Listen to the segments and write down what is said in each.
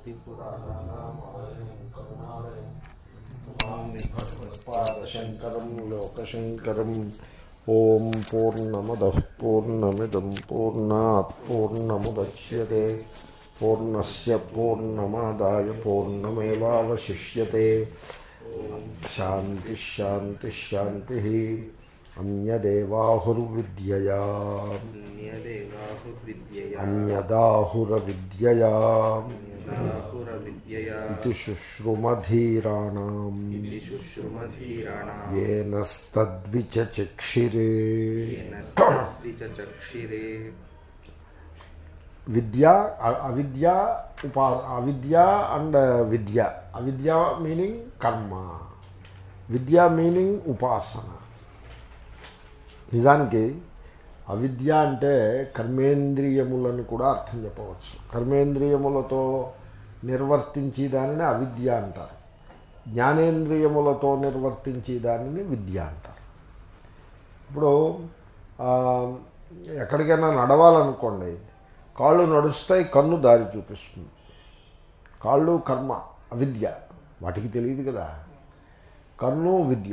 స్మృతిపురాణానామాలయం కరుణాలయం నమామి భగవత్పాదశంకరం లోకశంకరం ఓం పూర్ణమద పూర్ణమిదం పూర్ణాత్ పూర్ణముద్యతే పూర్ణస్ పూర్ణమాదాయ పూర్ణమేవాశిష్యతే శాంతి శాంతి శాంతి అన్యదేవాహుర్విద్యయా అన్యదేవాహుర్విద్యయా అన్యదాహురవిద్యయా యదాహురవిద్యయా ఇది శుశ్రుమధీరాణం ఇది శుశ్రుమధీరాణాం ఏనస్తద్విచక్షిరే येन सद्विचचक्षिरे విద్య అ- అవిద్య ఉపా అవిద్య అండ్ విద్య అవిద్య మీనింగ్ కర్మ విద్య మీనింగ్ ఉపాసన నిజానికి అవిద్య అంటే కర్మేంద్రియములను కూడా అర్థం చెప్పవచ్చు కర్మేంద్రియములతో నిర్వర్తించి దానిని అవిద్య అంటారు జ్ఞానేంద్రియములతో నిర్వర్తించి దానిని విద్య అంటారు ఇప్పుడు ఆ, ఎక్కడికైనా నడవాలనుకోండి కాళ్ళు నడుస్తాయి కన్ను దారి చూపిస్తుంది కాళ్ళు కర్మ అవిద్య వాటికి తెలియదు కదా కన్ను విద్య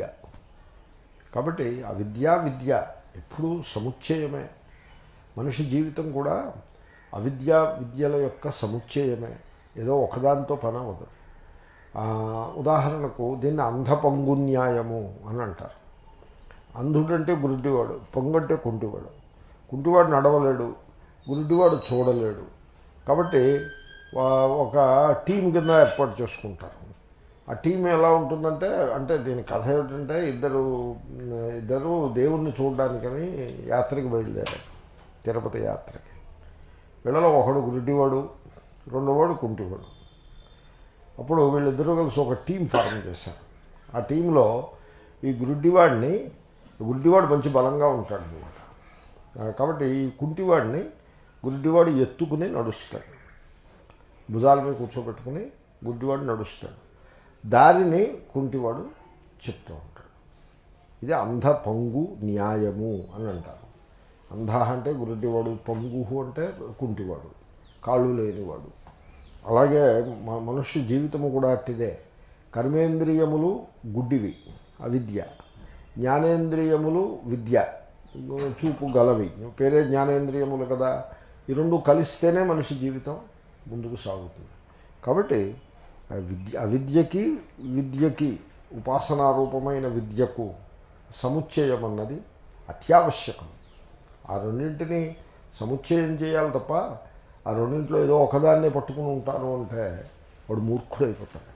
కాబట్టి అవిద్య విద్య ఎప్పుడూ సముచ్చయమే మనిషి జీవితం కూడా అవిద్య విద్యల యొక్క సముచ్చయమే ఏదో ఒకదానితో పని అవ్వదు ఆ, ఉదాహరణకు దీన్ని అంధపంగున్యాయము అని అంటారు అంధుడంటే గురుడివాడు పొంగంటే కుంటివాడు కుంటివాడు నడవలేడు గురుడివాడు చూడలేడు కాబట్టి వా- ఒక టీం కింద ఏర్పాటు చేసుకుంటారు ఆ టీం ఎలా ఉంటుందంటే అంటే దీని కథ ఏమిటంటే ఇద్దరు ఇద్దరు దేవుణ్ణి చూడడానికని యాత్రకి బయలుదేరారు తిరుపతి యాత్రకి వీళ్ళలో ఒకడు గురుడివాడు రెండోవాడు కుంటివాడు అప్పుడు వీళ్ళిద్దరూ కలిసి ఒక టీం ఫార్మ్ చేశారు ఆ టీంలో ఈ గుడ్డివాడిని గుడ్డివాడు మంచి బలంగా ఉంటాడు అనమాట కాబట్టి ఈ కుంటివాడిని గుడ్డివాడు ఎత్తుకుని నడుస్తాడు భుజాల మీద కూర్చోబెట్టుకుని గుడ్డివాడు నడుస్తాడు దారిని కుంటివాడు చెప్తూ ఉంటాడు ఇది అంధ పొంగు న్యాయము అని అంటారు అంధ అంటే గురుడివాడు పొంగు అంటే కుంటివాడు కాళ్ళు లేనివాడు అలాగే మ- మనుష్య జీవితము కూడా అట్టిదే కర్మేంద్రియములు గుడ్డివి అవిద్య జ్ఞానేంద్రియములు విద్య చూపు గలవి పేరే జ్ఞానేంద్రియములు కదా ఈ రెండు కలిస్తేనే మనిషి జీవితం ముందుకు సాగుతుంది కాబట్టి ఆ విద్య అవిద్యకి విద్యకి ఉపాసనారూపమైన విద్యకు సముచ్చయం అన్నది అత్యావశ్యకం ఆ రెండింటిని సముచ్చయం చేయాలి తప్ప ఆ రెండింటిలో ఏదో ఒకదాన్నే పట్టుకుని ఉంటాను అంటే వాడు మూర్ఖుడైపోతాడు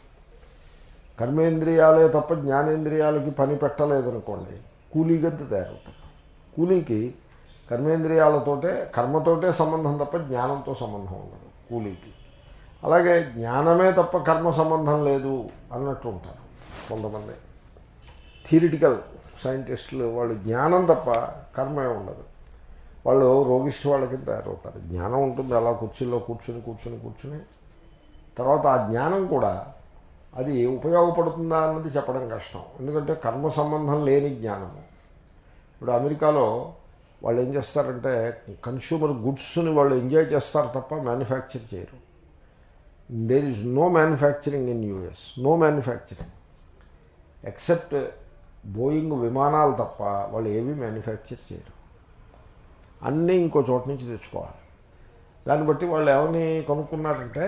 కర్మేంద్రియాలే తప్ప జ్ఞానేంద్రియాలకి పని పెట్టలేదనుకోండి కూలీగంత తయారవుతాడు కూలీకి కర్మేంద్రియాలతోటే కర్మతోటే సంబంధం తప్ప జ్ఞానంతో సంబంధం ఉండదు కూలీకి అలాగే జ్ఞానమే తప్ప కర్మ సంబంధం లేదు అన్నట్టు ఉంటారు కొంతమంది థియరిటికల్ సైంటిస్టులు వాళ్ళు జ్ఞానం తప్ప కర్మే ఉండదు వాళ్ళు రోగిష్టి వాళ్ళ కింద తయారవుతారు జ్ఞానం ఉంటుంది అలా కుర్చీలో కూర్చుని కూర్చుని కూర్చుని తర్వాత ఆ జ్ఞానం కూడా అది ఉపయోగపడుతుందా అన్నది చెప్పడం కష్టం ఎందుకంటే కర్మ సంబంధం లేని జ్ఞానము ఇప్పుడు అమెరికాలో వాళ్ళు ఏం చేస్తారంటే కన్స్యూమర్ గుడ్స్ని వాళ్ళు ఎంజాయ్ చేస్తారు తప్ప మ్యానుఫ్యాక్చర్ చేయరు there is no manufacturing in US no manufacturing except Boeing విమానాలు తప్ప వాళ్ళు ఏమీ మ్యానుఫ్యాక్చర్ చేయరు అన్నీ ఇంకో చోట నుంచి తెచ్చుకోవాలి దాన్ని బట్టి వాళ్ళు ఏమని కనుక్కున్నారంటే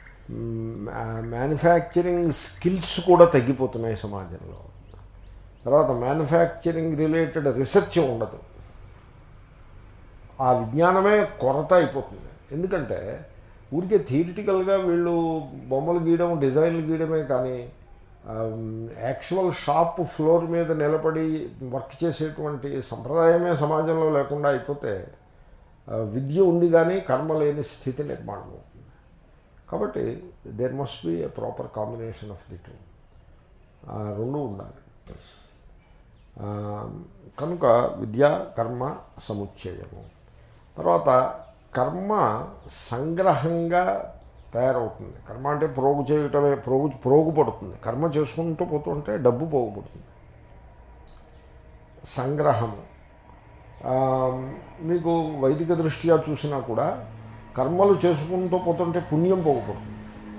మ్యానుఫ్యాక్చరింగ్ స్కిల్స్ కూడా తగ్గిపోతున్నాయి సమాజంలో తర్వాత మ్యానుఫ్యాక్చరింగ్ రిలేటెడ్ రీసెర్చ్ ఉండదు ఆ విజ్ఞానమే కొరత అయిపోతుంది ఎందుకంటే ఊరికే థియరిటికల్గా వీళ్ళు బొమ్మలు గీయడం డిజైన్లు గీయడమే కానీ యాక్చువల్ షాప్ ఫ్లోర్ మీద నిలబడి వర్క్ చేసేటువంటి సంప్రదాయమే సమాజంలో లేకుండా అయిపోతే ఆ, విద్య ఉంది కానీ కర్మ లేని స్థితి నిర్మాణం అవుతుంది కాబట్టి there must be a proper combination of the two రెండు ఉండాలి ఆ, కనుక విద్య కర్మ సముచ్చయము తర్వాత కర్మ సంగ్రహంగా తయారవుతుంది కర్మ అంటే ప్రోగు చేయటమే ప్రోగు ప్రోగు పడుతుంది కర్మ చేసుకుంటూ పోతుంటే డబ్బు పోగుపడుతుంది సంగ్రహము ఆ, మీకు వైదిక దృష్ట్యా చూసినా కూడా కర్మలు చేసుకుంటూ పోతుంటే పుణ్యం పోగుపడుతుంది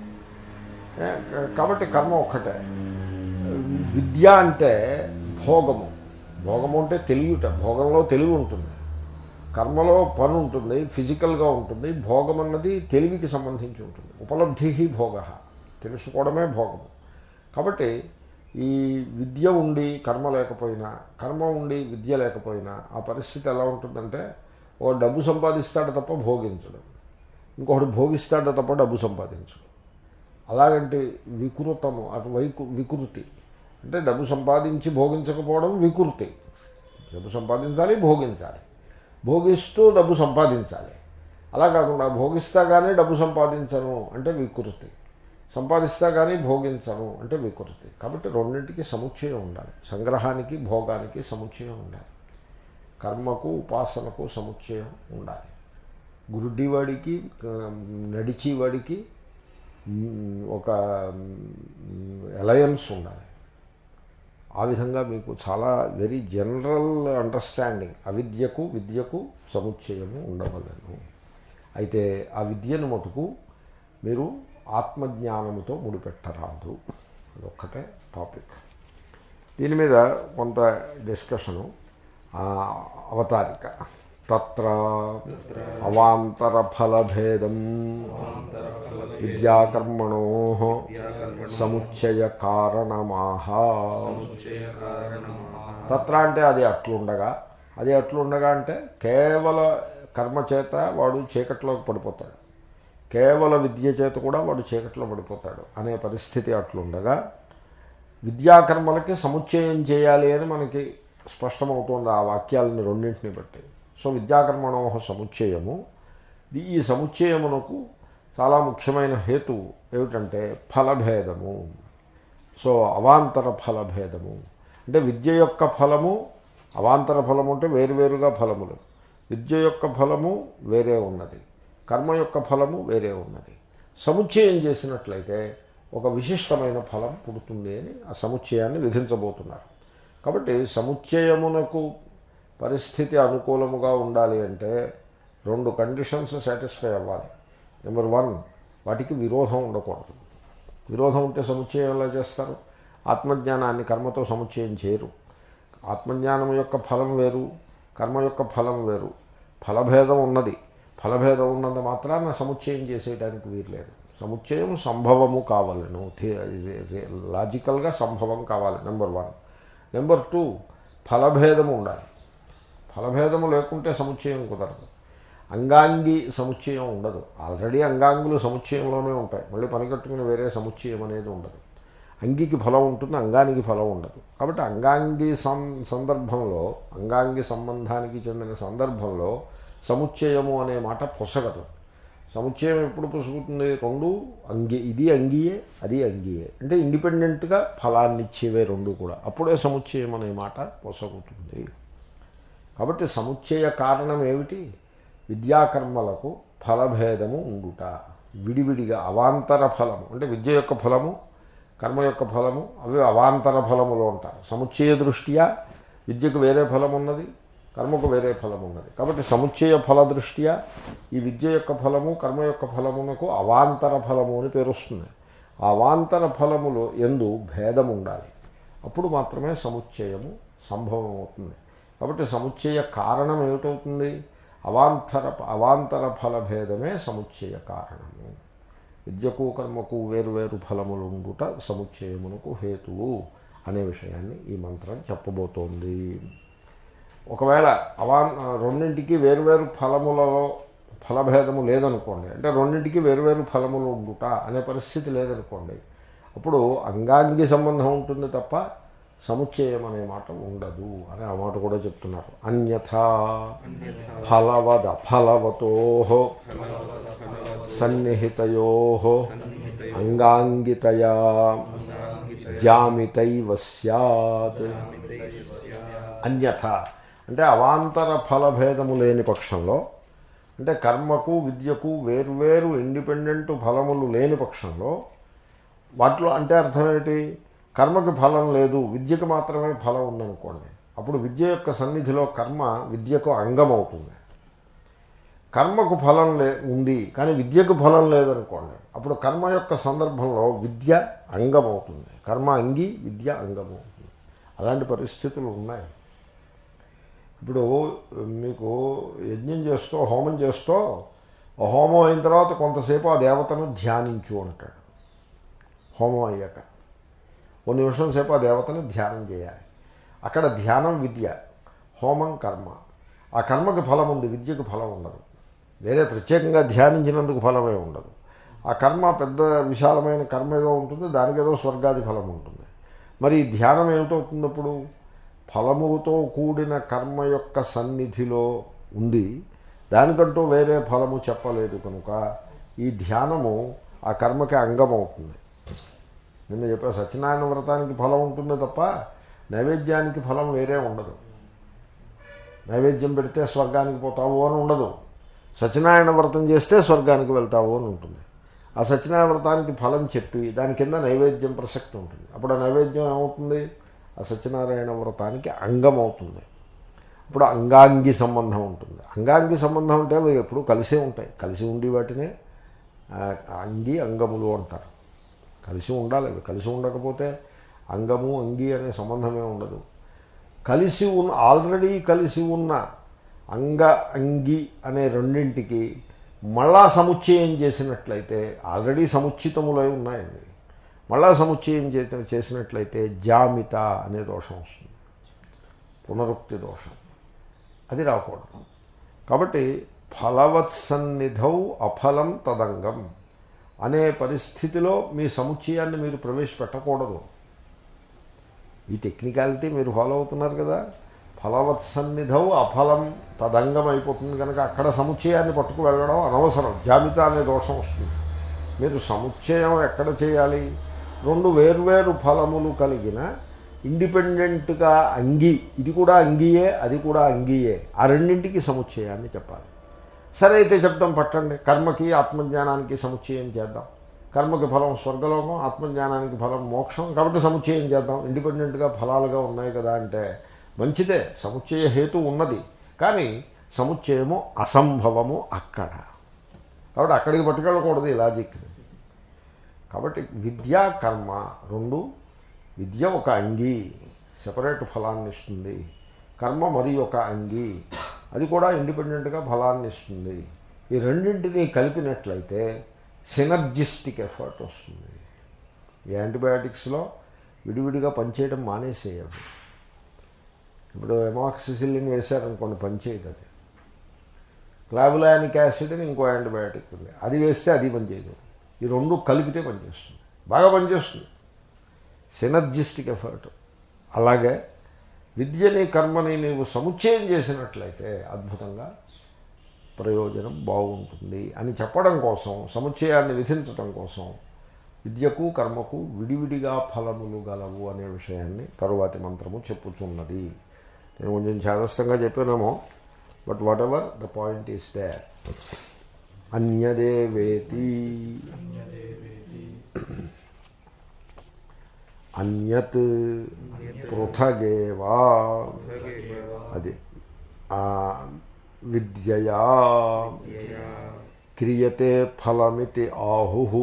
ఏ, కాబట్టి కర్మ ఒక్కటే విద్య అంటే భోగము భోగము అంటే తెలియట భోగంలో తెలివి ఉంటుంది కర్మలో పని ఉంటుంది ఫిజికల్గా ఉంటుంది భోగం అన్నది తెలివికి సంబంధించి ఉంటుంది ఉపలబ్ధి భోగ తెలుసుకోవడమే భోగము కాబట్టి ఈ విద్య ఉండి కర్మ లేకపోయినా కర్మ ఉండి విద్య లేకపోయినా ఆ పరిస్థితి ఎలా ఉంటుందంటే ఓ డబ్బు సంపాదిస్తాడు తప్ప భోగించడు ఇంకొకటి భోగిస్తాడు తప్ప డబ్బు సంపాదించడు అలాగంటే వికృతము అటు వైకు వికృతి అంటే డబ్బు సంపాదించి భోగించకపోవడం వికృతి డబ్బు సంపాదించాలి భోగించాలి భోగిస్తూ డబ్బు సంపాదించాలి అలా కాకుండా భోగిస్తా కానీ డబ్బు సంపాదించను అంటే వికృతి సంపాదిస్తా కానీ భోగించను అంటే వికృతి కాబట్టి రెండింటికి సముచ్చయం ఉండాలి సంగ్రహానికి భోగానికి సముచ్చయం ఉండాలి కర్మకు ఉపాసనకు సముచ్చయం ఉండాలి గురుడివాడికి నడిచేవాడికి మ్, ఒక అలయన్స్ ఉండాలి ఆ విధంగా మీకు చాలా వెరీ జనరల్ అండర్స్టాండింగ్ అవిద్యకు విద్యకు సముచ్చయము ఉండవలను అయితే ఆ విద్యను మటుకు మీరు ఆత్మజ్ఞానముతో ముడిపెట్టరాదు అదొక్కటే టాపిక్ దీని మీద కొంత డిస్కషను ఆ, అవతారిక తత్ర అవాంతర ఫలభేదం విద్యాకర్మణో సముచ్చయ కారణమాహ తత్ర అంటే అది అట్లుండగా అది అట్లుండగా అంటే కేవల కర్మ చేత వాడు చీకట్లోకి పడిపోతాడు కేవల విద్య చేత కూడా వాడు చీకట్లో పడిపోతాడు అనే పరిస్థితి అట్లుండగా విద్యాకర్మలకి సముచ్చయం చేయాలి అని మనకి స్పష్టమవుతోంది ఆ వాక్యాలని రెండింటిని బట్టి సో విద్యాకర్మణో సముచ్చయము ఈ- ఈ సముచ్చయమునకు చాలా ముఖ్యమైన హేతు ఏమిటంటే ఫలభేదము సో అవాంతర ఫలభేదము అంటే విద్య యొక్క ఫలము అవాంతర ఫలము అంటే వేరువేరుగా ఫలములు విద్య యొక్క ఫలము వేరే ఉన్నది కర్మ యొక్క ఫలము వేరే ఉన్నది సముచ్చయం చేసినట్లయితే ఒక విశిష్టమైన ఫలం పుడుతుంది అని ఆ సముచ్చయాన్ని విధించబోతున్నారు కాబట్టి సముచ్చయమునకు పరిస్థితి అనుకూలముగా ఉండాలి అంటే రెండు కండిషన్స్ సాటిస్ఫై అవ్వాలి నెంబర్ వన్ వాటికి విరోధం ఉండకూడదు విరోధం ఉంటే సముచ్చయం ఎలా చేస్తారు ఆత్మజ్ఞానాన్ని కర్మతో సముచ్చయం చేయరు ఆత్మజ్ఞానం యొక్క ఫలం వేరు కర్మ యొక్క ఫలం వేరు ఫలభేదం ఉన్నది ఫలభేదం ఉన్నంత మాత్రాన సముచ్చయం చేసేయడానికి వీర్లేదు సముచ్చయం సంభవము కావాలను లాజికల్గా సంభవం కావాలి నెంబర్ వన్ నెంబర్ టూ ఫలభేదము ఉండాలి ఫలభేదము లేకుంటే సముచ్చయం కుదరదు అంగాంగి సముచ్చయం ఉండదు ఆల్రెడీ అంగాంగులు సముచ్చయంలోనే ఉంటాయి మళ్ళీ పనికట్టుకుని వేరే సముచ్చయం అనేది ఉండదు అంగికి ఫలం ఉంటుంది అంగానికి ఫలం ఉండదు కాబట్టి అంగాంగి సం సందర్భంలో అంగాంగి సంబంధానికి చెందిన సందర్భంలో సముచ్చయము అనే మాట పొసగదు సముచ్చయం ఎప్పుడు పొసుగుతుంది రెండు అంగి ఇది అంగియే అది అంగియే అంటే ఇండిపెండెంట్గా ఫలాన్ని ఇచ్చేవే రెండు కూడా అప్పుడే సముచ్చయం అనే మాట పొసగుతుంది కాబట్టి సముచ్చయ కారణం ఏమిటి విద్యాకర్మలకు ఫలభేదము ఉండుట విడివిడిగా అవాంతర ఫలము అంటే విద్య యొక్క ఫలము కర్మ యొక్క ఫలము అవి అవాంతర ఫలములో ఉంటాయి సముచ్చయ దృష్ట్యా విద్యకు వేరే ఫలం ఉన్నది కర్మకు వేరే ఫలం ఉన్నది కాబట్టి సముచ్చయ ఫల దృష్ట్యా ఈ విద్య యొక్క ఫలము కర్మ యొక్క ఫలమునకు అవాంతర ఫలము అని పేరు వస్తుంది ఆ అవాంతర ఫలములో ఎందు భేదం ఉండాలి అప్పుడు మాత్రమే సముచ్చయము సంభవం అవుతుంది కాబట్టి సముచ్చయ కారణం ఏమిటవుతుంది అవాంతర అవాంతర ఫల భేదమే సముచ్చయ కారణము విద్యకు కర్మకు వేరువేరు ఫలములు ఉండుట సముచ్చయమునకు హేతువు అనే విషయాన్ని ఈ మంత్రం చెప్పబోతోంది ఒకవేళ అవాన్ రెండింటికి వేరువేరు ఫలములలో ఫలభేదము లేదనుకోండి అంటే రెండింటికి వేరువేరు ఫలములు ఉండుట అనే పరిస్థితి లేదనుకోండి అప్పుడు అంగాంగి సంబంధం ఉంటుంది తప్ప సముచ్చయం అనే మాట ఉండదు అనే ఆ మాట కూడా చెప్తున్నారు అన్యథా ఫలవద ఫలవతో సన్నిహితయో అంగాంగితయా జామితైవ సత్ అన్యథ అంటే అవాంతర ఫలభేదము లేని పక్షంలో అంటే కర్మకు విద్యకు వేర్వేరు ఇండిపెండెంట్ ఫలములు లేని పక్షంలో వాటిలో అంటే అర్థం ఏంటి కర్మకి ఫలం లేదు విద్యకు మాత్రమే ఫలం ఉందనుకోండి అప్పుడు విద్య యొక్క సన్నిధిలో కర్మ విద్యకు అంగం అవుతుంది కర్మకు ఫలం లే ఉంది కానీ విద్యకు ఫలం లేదనుకోండి అప్పుడు కర్మ యొక్క సందర్భంలో విద్య అంగం అవుతుంది కర్మ అంగి విద్య అంగం అవుతుంది అలాంటి పరిస్థితులు ఉన్నాయి ఇప్పుడు మీకు యజ్ఞం చేస్తూ హోమం చేస్తూ ఆ హోమం అయిన తర్వాత కొంతసేపు ఆ దేవతను ధ్యానించు అంటాడు హోమం అయ్యాక ఓ నిమిషం సేపు ఆ దేవతను ధ్యానం చేయాలి అక్కడ ధ్యానం విద్య హోమం కర్మ ఆ కర్మకి ఫలం ఉంది విద్యకు ఫలం ఉండదు వేరే ప్రత్యేకంగా ధ్యానించినందుకు ఫలమే ఉండదు ఆ కర్మ పెద్ద విశాలమైన కర్మ ఏదో ఉంటుంది దానికి ఏదో స్వర్గాది ఫలం ఉంటుంది మరి ఈ ధ్యానం ఏమిటవుతుంది అప్పుడు ఫలముతో కూడిన కర్మ యొక్క సన్నిధిలో ఉంది దానికంటూ వేరే ఫలము చెప్పలేదు కనుక ఈ ధ్యానము ఆ కర్మకి అంగం అవుతుంది నిన్న చెప్పా సత్యనారాయణ వ్రతానికి ఫలం ఉంటుంది తప్ప నైవేద్యానికి ఫలం వేరే ఉండదు నైవేద్యం పెడితే స్వర్గానికి పోతావు అని ఉండదు సత్యనారాయణ వ్రతం చేస్తే స్వర్గానికి వెళ్తావు అని ఉంటుంది ఆ సత్యనారాయణ వ్రతానికి ఫలం చెప్పి దాని కింద నైవేద్యం ప్రసక్తి ఉంటుంది అప్పుడు ఆ నైవేద్యం ఏమవుతుంది ఆ సత్యనారాయణ వ్రతానికి అంగం అవుతుంది ఇప్పుడు అంగాంగి సంబంధం ఉంటుంది అంగాంగి సంబంధం అంటే అవి ఎప్పుడు కలిసే ఉంటాయి కలిసి ఉండి వాటినే ఆ, అంగి అంగములు అంటారు కలిసి ఉండాలి అవి కలిసి ఉండకపోతే అంగము అంగి అనే సంబంధమే ఉండదు కలిసి ఉన్న ఆల్రెడీ కలిసి ఉన్న అంగ అంగి అనే రెండింటికి మళ్ళా సముచ్చయం చేసినట్లయితే ఆల్రెడీ సముచితములై ఉన్నాయండి మళ్ళా సముచ్చయం చే- చేసినట్లయితే జామిత అనే దోషం వస్తుంది పునరుక్తి దోషం అది రాకూడదు కాబట్టి ఫలవత్సన్నిధౌ అఫలం తదంగం అనే పరిస్థితిలో మీ సముచ్చయాన్ని మీరు ప్రవేశపెట్టకూడదు ఈ టెక్నికాలిటీ మీరు ఫాలో అవుతున్నారు కదా ఫలవత్సన్నిధౌ అఫలం తదంగం అయిపోతుంది కనుక అక్కడ సముచ్చయాన్ని పట్టుకు వెళ్ళడం అనవసరం జాబితా అనే దోషం వస్తుంది మీరు సముచ్చయం ఎక్కడ చేయాలి రెండు వేర్వేరు ఫలములు కలిగిన ఇండిపెండెంట్గా అంగి ఇది కూడా అంగీయే అది కూడా అంగీయే ఆ రెండింటికి సముచ్చయాన్ని చెప్పాలి సరే అయితే చెప్తాం పట్టండి కర్మకి ఆత్మజ్ఞానానికి సముచ్చయం చేద్దాం కర్మకి ఫలం స్వర్గలోకం ఆత్మజ్ఞానానికి ఫలం మోక్షం కాబట్టి సముచ్చయం చేద్దాం ఇండిపెండెంట్గా ఫలాలుగా ఉన్నాయి కదా అంటే మంచిదే సముచ్చయ హేతు ఉన్నది కానీ సముచ్చయము అసంభవము అక్కడ కాబట్టి అక్కడికి పట్టుకెళ్ళకూడదు ఈ లాజిక్ కాబట్టి విద్య కర్మ రెండు విద్య ఒక అంగి సెపరేట్ ఫలాన్ని ఇస్తుంది కర్మ మరి ఒక అంగి అది కూడా ఇండిపెండెంట్గా ఫలాన్ని ఇస్తుంది ఈ రెండింటినీ కలిపినట్లయితే సినర్జిస్టిక్ ఎఫర్ట్ వస్తుంది ఈ యాంటీబయాటిక్స్లో విడివిడిగా పనిచేయడం మానేసేయాలి ఇప్పుడు ఎమాక్సిసిలిన్ వేశారనుకోండి పనిచేయదు అది క్లాబులానిక్ యాసిడ్ అని ఇంకో యాంటీబయాటిక్ ఉంది అది వేస్తే అది పనిచేయదు ఈ రెండు కలిపితే పనిచేస్తుంది బాగా పనిచేస్తుంది సినర్జిస్టిక్ ఎఫర్ట్ అలాగే విద్యని కర్మని నీవు సముచ్చయం చేసినట్లయితే అద్భుతంగా ప్రయోజనం బాగుంటుంది అని చెప్పడం కోసం సముచ్చయాన్ని విధించటం కోసం విద్యకు కర్మకు విడివిడిగా ఫలములు గలవు అనే విషయాన్ని తరువాతి మంత్రము చెప్పుచున్నది నేను కొంచెం చేదస్తంగా చెప్పానేమో but whatever the point is they అన్యదేవేతి అన్యత్ పృథగేవా అది ఆ విద్యయా క్రియతే ఫలమితి ఆహు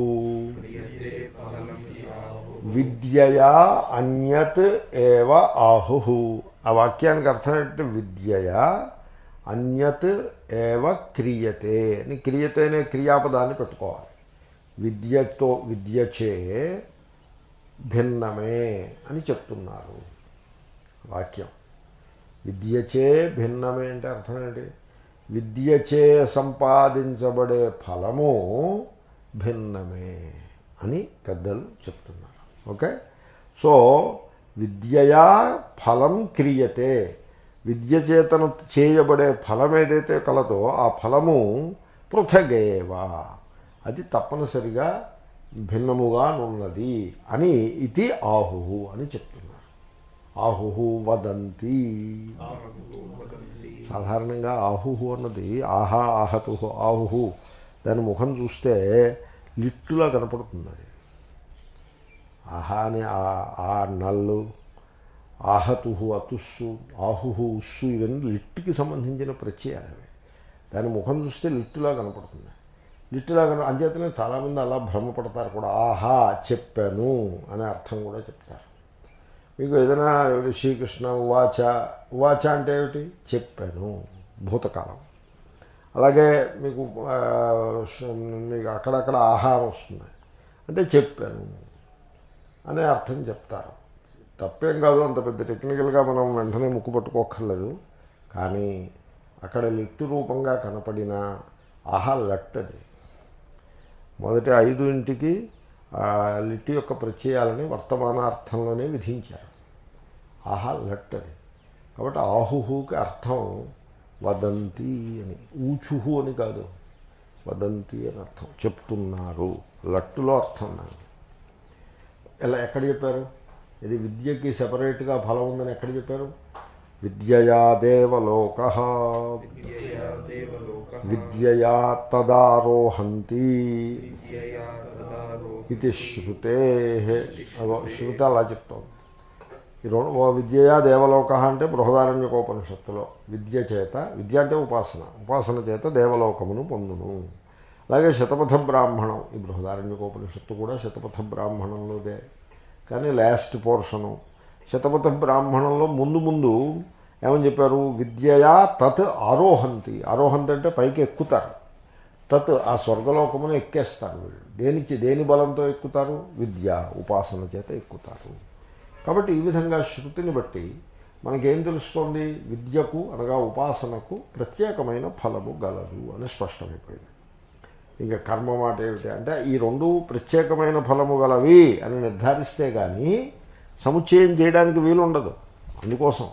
విద్యయా అన్యత్ ఏవ ఆహు ఆ వాక్యానికి అర్థం ఏంటంటే విద్యయా అన్యత్ ఏవ క్రియతే అని క్రియతే అనే క్రియాపదాన్ని పెట్టుకోవాలి విద్యతో విద్యచే భిన్నమే అని చెప్తున్నారు వాక్యం విద్యచే భిన్నమే అంటే అర్థం ఏంటి విద్యచే సంపాదించబడే ఫలము భిన్నమే అని పెద్దలు చెప్తున్నారు ఓకే సో విద్యయా ఫలం క్రియతే విద్య చేతను చేయబడే ఫలం ఏదైతే కలదో ఆ ఫలము పృథగేవా అది తప్పనిసరిగా భిన్నముగానున్నది అని ఇది ఆహు అని చెప్తున్నారు ఆహు వదంతి సాధారణంగా ఆహుహు అన్నది ఆహా ఆహతు ఆహుహు దాని ముఖం చూస్తే లిట్టులా కనపడుతుంది అది ఆహా అని ఆ- ఆ నల్లు ఆహతు అతుస్సు ఆహుహు ఉస్సు ఇవన్నీ లిట్టుకి సంబంధించిన ప్రత్యయాలు అవి దాని ముఖం చూస్తే లిట్టులా కనపడుతుంది లిట్టులా కన అంచేతనే చాలామంది అలా భ్రమపడతారు కూడా ఆహా చెప్పాను అనే అర్థం కూడా చెప్తారు మీకు ఏదైనా ఏమిటి శ్రీకృష్ణ ఉవాచ ఉవాచ అంటే ఏమిటి చెప్పాను భూతకాలం అలాగే మీకు ఆ, ష- మీకు అక్కడక్కడ ఆహారం వస్తుంది అంటే చెప్పాను అనే అర్థం చెప్తారు తప్పేం కాదు అంత పెద్ద టెక్నికల్గా మనం వెంటనే ముక్కు పట్టుకోక్కర్లేదు కానీ అక్కడ లిట్టు రూపంగా కనపడిన ఆహా లట్ అది మొదటి ఐదు ఇంటికి ఆ లిట్టు యొక్క ప్రత్యయాలని వర్తమానార్థంలోనే విధించారు ఆహా లట్ అది కాబట్టి ఆహుహుకి అర్థం వదంతి అని ఊచుహు అని కాదు వదంతి అని అర్థం చెప్తున్నారు లట్టులో అర్థం దానికి ఎలా ఎక్కడ చెప్పారు ఇది విద్యకి సెపరేట్గా ఫలం ఉందని ఎక్కడ చెప్పారు విద్యయా దేవలోక విద్యయా దేవలోకః విద్యయా తదారోహంతి విద్యయా తదారో ఇది శృతే అగో శృతి అలా చెప్తోంది ఈ రెండు ఓ విద్యయా దేవలోక అంటే బృహదారణ్యకోపనిషత్తులో విద్య చేత విద్య అంటే ఉపాసన ఉపాసన చేత దేవలోకమును పొందును అలాగే శతపథ బ్రాహ్మణం ఈ బృహదారణ్యకోపనిషత్తు కూడా శతపథ బ్రాహ్మణంలోదే కానీ లాస్ట్ పోర్షను శతపథ బ్రాహ్మణంలో ముందు ముందు ఏమని చెప్పారు విద్యయా తత్ ఆరోహంతి ఆరోహంతి అంటే పైకి ఎక్కుతారు తత్ ఆ స్వర్గలోకమును ఎక్కేస్తారు వీళ్ళు దేనికి దేని బలంతో ఎక్కుతారు విద్య ఉపాసన చేత ఎక్కుతారు కాబట్టి ఈ విధంగా శృతిని బట్టి మనకేం తెలుస్తోంది విద్యకు అనగా ఉపాసనకు ప్రత్యేకమైన ఫలము గలదు అని స్పష్టమైపోయింది ఇంకా కర్మ మాట ఏమిటి అంటే ఈ రెండు ప్రత్యేకమైన ఫలము గలవి అని నిర్ధారిస్తే కానీ సముచ్చయం చేయడానికి వీలు ఉండదు అందుకోసం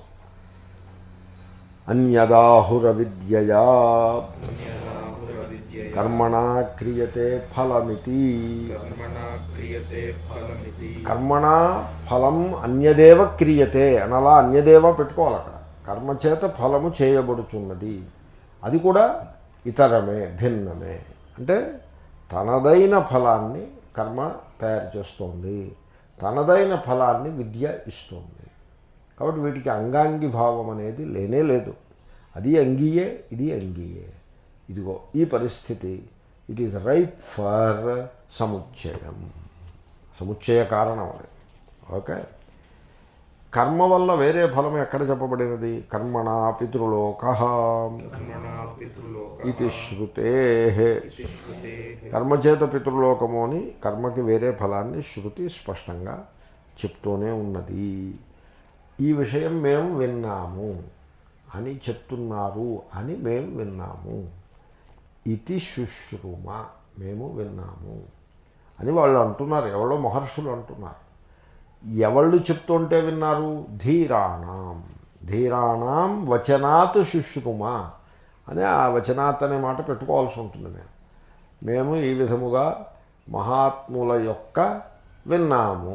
అన్యదాహుర విద్యయా యదాహుర విద్యయా కర్మణా క్రియతే ఫలమితి కర్మణా క్రియతే ఫలమితి కర్మణా ఫలం అన్యదేవ క్రియతే అని అలా అన్యదేవ పెట్టుకోవాలి అక్కడ కర్మ చేత ఫలము చేయబడుచున్నది అది కూడా ఇతరమే భిన్నమే అంటే తనదైన ఫలాన్ని కర్మ తయారు చేస్తోంది తనదైన ఫలాన్ని విద్య ఇస్తోంది కాబట్టి వీటికి అంగాంగి భావం అనేది లేనే లేదు అది అంగీయే ఇది అంగీయే ఇదిగో ఈ పరిస్థితి ఇట్ ఈజ్ రైట్ ఫర్ సముచ్చయం సముచ్చయ కారణం అది ఓకే కర్మ వల్ల వేరే ఫలం ఎక్కడ చెప్పబడినది కర్మణ పితృలోక కర్మణా పితృలోక ఇది శృతే శృతే కర్మచేత పితృలోకము అని కర్మకి వేరే ఫలాన్ని శృతి స్పష్టంగా చెప్తూనే ఉన్నది ఈ విషయం మేము విన్నాము అని చెప్తున్నారు అని మేము విన్నాము ఇది శుశ్రుమ మేము విన్నాము అని వాళ్ళు అంటున్నారు ఎవరో మహర్షులు అంటున్నారు ఎవళ్ళు చెప్తుంటే విన్నారు ధీరాణం ధీరాణం వచనాత్ శుశ్రుమ అని ఆ వచనాత్ అనే మాట పెట్టుకోవాల్సి ఉంటుంది మేము మేము ఈ విధముగా మహాత్ముల యొక్క విన్నాము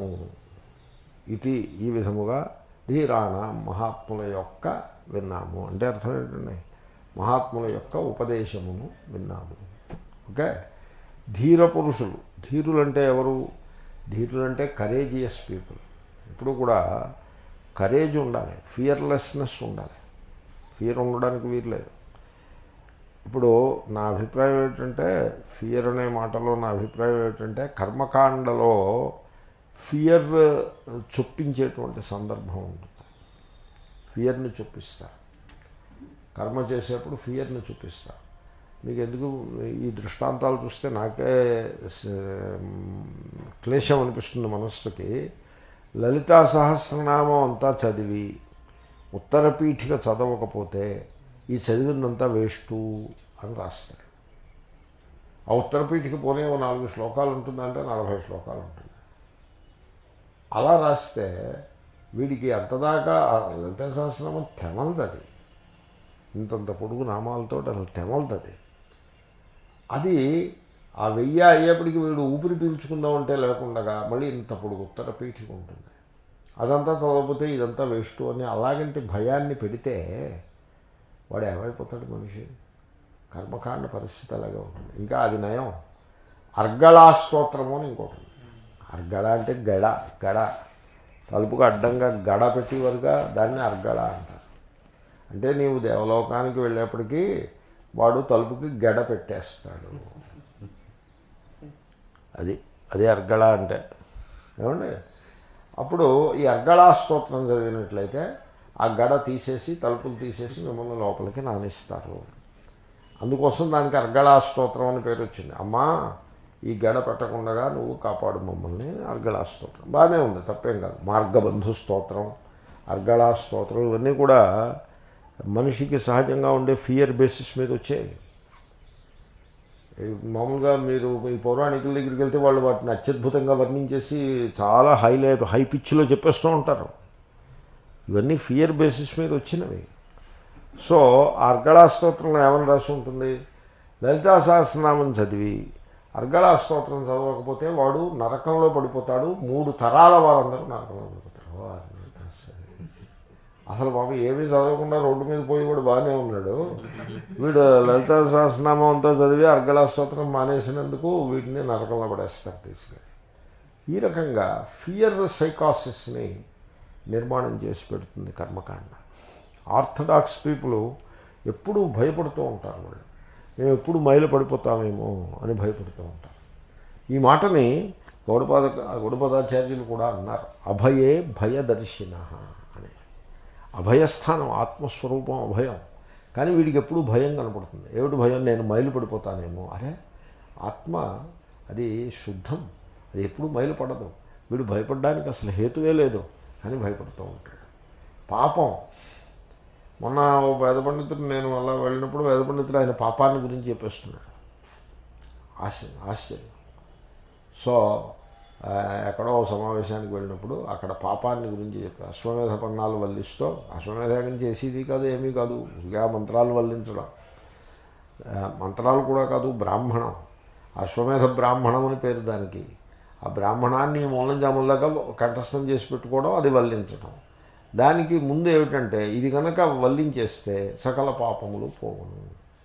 ఇది ఈ విధముగా ధీరాణ మహాత్ముల యొక్క విన్నాము అంటే అర్థం ఏంటండి మహాత్ముల యొక్క ఉపదేశమును విన్నాము ఓకే ధీర పురుషులు ధీరులంటే ఎవరు ధీరులంటే కరేజియస్ పీపుల్ ఇప్పుడు కూడా కరేజ్ ఉండాలి ఫియర్లెస్నెస్ ఉండాలి ఫియర్ ఉండడానికి వీర్లేదు ఇప్పుడు నా అభిప్రాయం ఏంటంటే ఫియర్ అనే మాటలో నా అభిప్రాయం ఏంటంటే కర్మకాండలో ఫియర్ చొప్పించేటువంటి సందర్భం ఉంటుంది ఫియర్ని చూపిస్తా కర్మ చేసేప్పుడు ఫియర్ని చూపిస్తా మీకు ఎందుకు ఈ దృష్టాంతాలు చూస్తే నాకే స- క్లేశం అనిపిస్తుంది మనస్సుకి లలితా సహస్రనామం అంతా చదివి ఉత్తర పీఠిక చదవకపోతే ఈ చదివిందంతా వేస్టు అని రాస్తాడు ఆ ఉత్తర పీఠిక పోనే ఓ నాలుగు శ్లోకాలు ఉంటుందంటే నలభై శ్లోకాలు ఉంటుంది అలా రాస్తే వీడికి అంతదాకా ఆ లలితా సహస్రనామం తెమలదది ఇంతంత పొడుగు నామాలతో అసలు తెమలదది అది ఆ వెయ్యి అయ్యేప్పటికి వీడు ఊపిరి పీల్చుకుందామంటే లేకుండగా మళ్ళీ ఇంత పొడుగు ఉత్తర పీఠిక ఉంటుంది అదంతా చదవకపోతే ఇదంతా వేస్ట్ అని అలాగంటి భయాన్ని పెడితే వాడు ఏమైపోతాడు మనిషి కర్మకాండ పరిస్థితి అలాగే ఉంటుంది ఇంకా అది నయం అర్గళా స్తోత్రము అని ఇంకోటి ఉంది. అర్గళ అంటే గడ గడ తలుపుకు అడ్డంగా గడ పెట్టేవారుగా దాన్ని అర్గళ అంటారు అంటే నీవు దేవలోకానికి వెళ్ళేప్పటికీ వాడు తలుపుకి గెడ పెట్టేస్తాడు అది అదే అర్గళ అంటే ఏమండి అప్పుడు ఈ అర్గళా స్తోత్రం చదివినట్లయితే ఆ గడ తీసేసి తలుపులు తీసేసి మిమ్మల్ని లోపలికి నానిస్తారు అందుకోసం దానికి అర్గళా స్తోత్రం అని పేరు వచ్చింది అమ్మా ఈ గడ పెట్టకుండా నువ్వు కాపాడు మమ్మల్ని అర్గళా స్తోత్రం బాగానే ఉంది తప్పేం కాదు మార్గబంధు స్తోత్రం అర్గళా స్తోత్రం ఇవన్నీ కూడా మనిషికి సహజంగా ఉండే ఫియర్ బేసిస్ మీద వచ్చాయి ఈ మామూలుగా మీరు ఈ పౌరాణికుల దగ్గరికి వెళ్తే వాళ్ళు వాటిని అత్యద్భుతంగా వర్ణించేసి చాలా హై లే హై పిచ్లో చెప్పేస్తూ ఉంటారు ఇవన్నీ ఫియర్ బేసిస్ మీద వచ్చినవి సో అర్గళా స్తోత్రంలో ఏమని రాసి ఉంటుంది లలితా సహస్రనామం చదివి అర్గళా స్తోత్రం చదవకపోతే వాడు నరకంలో పడిపోతాడు మూడు తరాల వాళ్ళందరూ నరకంలో పడిపోతారు ఓ, అర్థమైంది. సరే. అసలు బాబు ఏమీ చదవకుండా రోడ్డు మీద పోయి కూడా బాగానే ఉన్నాడు వీడు లలితా సహస్రనామం అంతా చదివి అర్గళా స్తోత్రం మానేసినందుకు వీటిని నరకంలో పడేస్తారు తీసుకెళ్ళి ఈ రకంగా ఫియర్ సైకాసిస్ని నిర్మాణం చేసి పెడుతుంది కర్మకాండ ఆర్థడాక్స్ పీపుల్ ఎప్పుడూ భయపడుతూ ఉంటారు వాళ్ళు మేము ఎప్పుడు మైలు పడిపోతామేమో అని భయపడుతూ ఉంటారు ఈ మాటని గౌడపాద గౌడపదాచార్యులు కూడా అన్నారు అభయే భయదర్శిన అని అభయస్థానం ఆత్మస్వరూపం అభయం కానీ వీడికి ఎప్పుడూ భయం కనపడుతుంది ఏమిటి భయం నేను మైలు పడిపోతానేమో అరే ఆత్మ అది శుద్ధం అది ఎప్పుడు మైలు పడదు వీడు భయపడడానికి అసలు హేతువే లేదు అని భయపడుతూ ఉంటాడు పాపం మొన్న ఓ వేద పండితుడు నేను అలా వెళ్ళినప్పుడు వేద పండితుడు ఆయన పాపాన్ని గురించి చెప్పేస్తున్నాడు ఆశ్చర్యం ఆశ్చర్యం సో ఆ, ఎక్కడో ఓ సమావేశానికి వెళ్ళినప్పుడు అక్కడ పాపాన్ని గురించి చెప్పారు అశ్వమేధ పన్నాలు వల్లిస్తూ అశ్వమేధం చేసేది కాదు ఏమీ కాదు ఇక మంత్రాలు వల్లించడం ఆ, మంత్రాలు కూడా కాదు బ్రాహ్మణం అశ్వమేధ బ్రాహ్మణం అని పేరు దానికి ఆ బ్రాహ్మణాన్ని మూలం జాముల్లాగా కంఠస్థం చేసి పెట్టుకోవడం అది వల్లించడం దానికి ముందు ఏమిటంటే ఇది కనుక వల్లించేస్తే సకల పాపములు పోవును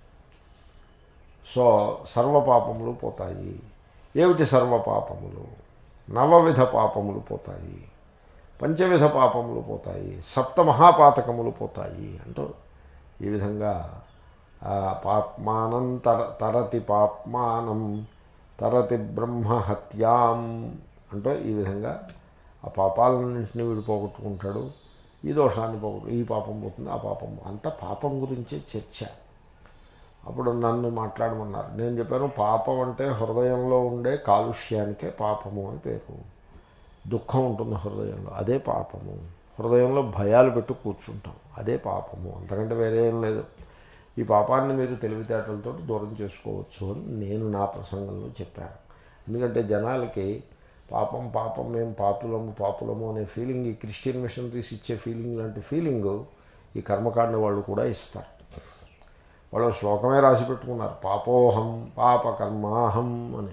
సో సర్వ పాపములు పోతాయి ఏమిటి సర్వ పాపములు నవవిధ పాపములు పోతాయి పంచవిధ పాపములు పోతాయి సప్త మహాపాతకములు పోతాయి అంటూ ఈ విధంగా ఆ, పాప్మానం తర తరతి పాప్మానం తరతి బ్రహ్మహత్యాం అంటూ ఈ విధంగా ఆ పాపాలన్నింటినీ వీడు పోగొట్టుకుంటాడు ఈ దోషాన్ని పోగొట్టు ఈ పాపం పోతుంది ఆ పాపం అంతా పాపం గురించే చర్చ అప్పుడు నన్ను మాట్లాడమన్నారు నేను చెప్పాను పాపం అంటే హృదయంలో ఉండే కాలుష్యానికే పాపము అని పేరు దుఃఖం ఉంటుంది హృదయంలో అదే పాపము హృదయంలో భయాలు పెట్టు కూర్చుంటాం అదే పాపము అంతకంటే వేరే ఏం లేదు ఈ పాపాన్ని మీరు తెలివితేటలతో దూరం చేసుకోవచ్చు అని నేను నా ప్రసంగంలో చెప్పాను ఎందుకంటే జనాలకి పాపం పాపం మేము పాపులము పాపులము అనే ఫీలింగ్ ఈ క్రిస్టియన్ మిషనరీస్ ఇచ్చే ఫీలింగ్ లాంటి ఫీలింగ్ ఈ కర్మకాండ వాళ్ళు కూడా ఇస్తారు వాళ్ళు శ్లోకమే రాసి పెట్టుకున్నారు పాపోహం పాప కర్మాహం అని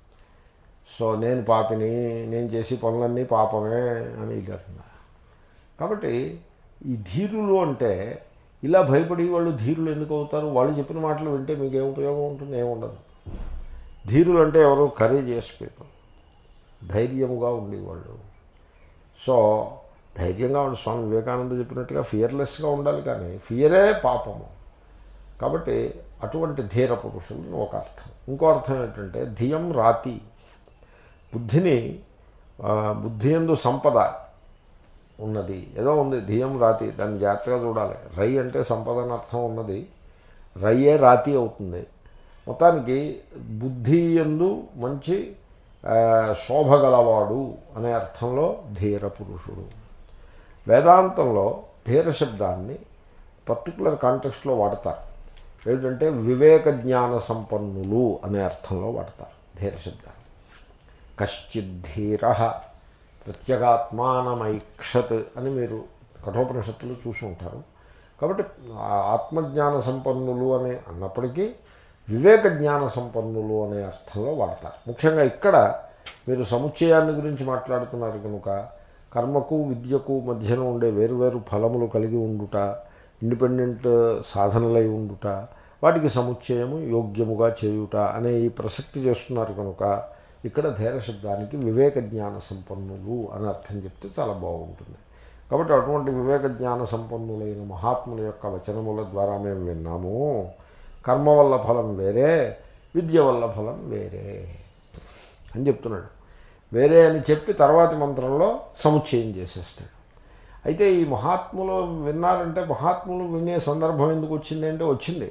సో నేను పాపిని నేను చేసే పనులన్నీ పాపమే అని ఇది అంటున్నారు కాబట్టి ఈ ధీరులు అంటే ఇలా భయపడి వాళ్ళు ధీరులు ఎందుకు అవుతారు వాళ్ళు చెప్పిన మాటలు వింటే మీకు ఏం ఉపయోగం ఉంటుంది ఏముండదు ధీరులు అంటే ఎవరు కరేజియస్ పీపుల్ ధైర్యముగా ఉండేవాళ్ళు సో ధైర్యంగా ఉండి స్వామి వివేకానంద చెప్పినట్టుగా ఫియర్లెస్గా ఉండాలి కానీ ఫియరే పాపము కాబట్టి అటువంటి ధీర పురుషులు ఒక అర్థం ఇంకో అర్థం ఏంటంటే ధియం రాతి బుద్ధిని ఆ, బుద్ధి ఎందు సంపద ఉన్నది ఏదో ఉంది ధియం రాతి దాన్ని జాగ్రత్తగా చూడాలి రై అంటే సంపద అని అర్థం ఉన్నది రయ్యే రాతి అవుతుంది మొత్తానికి బుద్ధి ఎందు మంచి ఆ, శోభ గలవాడు అనే అర్థంలో ధీర పురుషుడు వేదాంతంలో ధీర శబ్దాన్ని పర్టికులర్ కాంటెక్స్ట్లో వాడతారు ఏంటంటే వివేక జ్ఞాన సంపన్నులు అనే అర్థంలో వాడతారు ధీర శబ్దాన్ని కశ్చిద్ధీర ప్రత్యేగాత్మానమైక్షత్ అని మీరు కఠోపనిషత్తులు చూసి ఉంటారు కాబట్టి ఆ ఆత్మజ్ఞాన సంపన్నులు అనే అన్నప్పటికీ వివేక జ్ఞాన సంపన్నులు అనే అర్థంలో వాడతారు ముఖ్యంగా ఇక్కడ మీరు సముచ్చయాన్ని గురించి మాట్లాడుతున్నారు కనుక కర్మకు విద్యకు మధ్యన ఉండే వేరువేరు ఫలములు కలిగి ఉండుట ఇండిపెండెంట్ సాధనలై ఉండుట వాటికి సముచ్చయము యోగ్యముగా చేయుట అనే ఈ ప్రసక్తి చేస్తున్నారు కనుక ఇక్కడ ధైర్య శబ్దానికి వివేక జ్ఞాన సంపన్నులు అని అర్థం చెప్తే చాలా బాగుంటుంది కాబట్టి అటువంటి వివేక జ్ఞాన సంపన్నులైన మహాత్ముల యొక్క వచనముల ద్వారా మేము విన్నాము కర్మ వల్ల ఫలం వేరే విద్య వల్ల ఫలం వేరే అని చెప్తున్నాడు వేరే అని చెప్పి తర్వాతి మంత్రంలో సముచ్చయం చేసేస్తాడు అయితే ఈ మహాత్ములు విన్నారంటే మహాత్ములు వినే సందర్భం ఎందుకు వచ్చింది అంటే వచ్చింది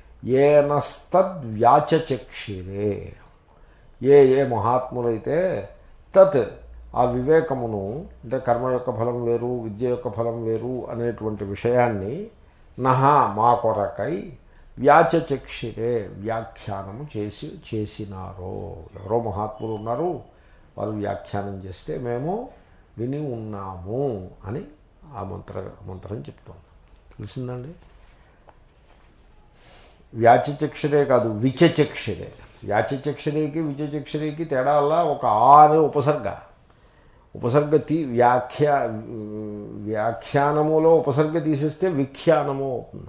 ఏనస్తద్వ్యాచచక్షిరే ఏ ఏ మహాత్ములైతే తత్ ఆ వివేకమును అంటే కర్మ యొక్క ఫలం వేరు విద్య యొక్క ఫలం వేరు అనేటువంటి విషయాన్ని నహా మా కొరకై వ్యాచచక్షిరే వ్యాఖ్యానము చేసి చేసినారో ఎవరో మహాత్ములు ఉన్నారు వారు వ్యాఖ్యానం చేస్తే మేము విని ఉన్నాము అని ఆ మంత్ర మంత్రం చెప్తోంది తెలిసిందండి వ్యాచచక్షరే కాదు విచచక్షరే వ్యాచచక్షరేకి విచచక్షరేకి తేడా వల్ల ఒక ఆ అనే ఉపసర్గ ఉపసర్గ తీ వ్యాఖ్యా వ్యాఖ్యానములో ఉపసర్గ తీసేస్తే విఖ్యానము అవుతుంది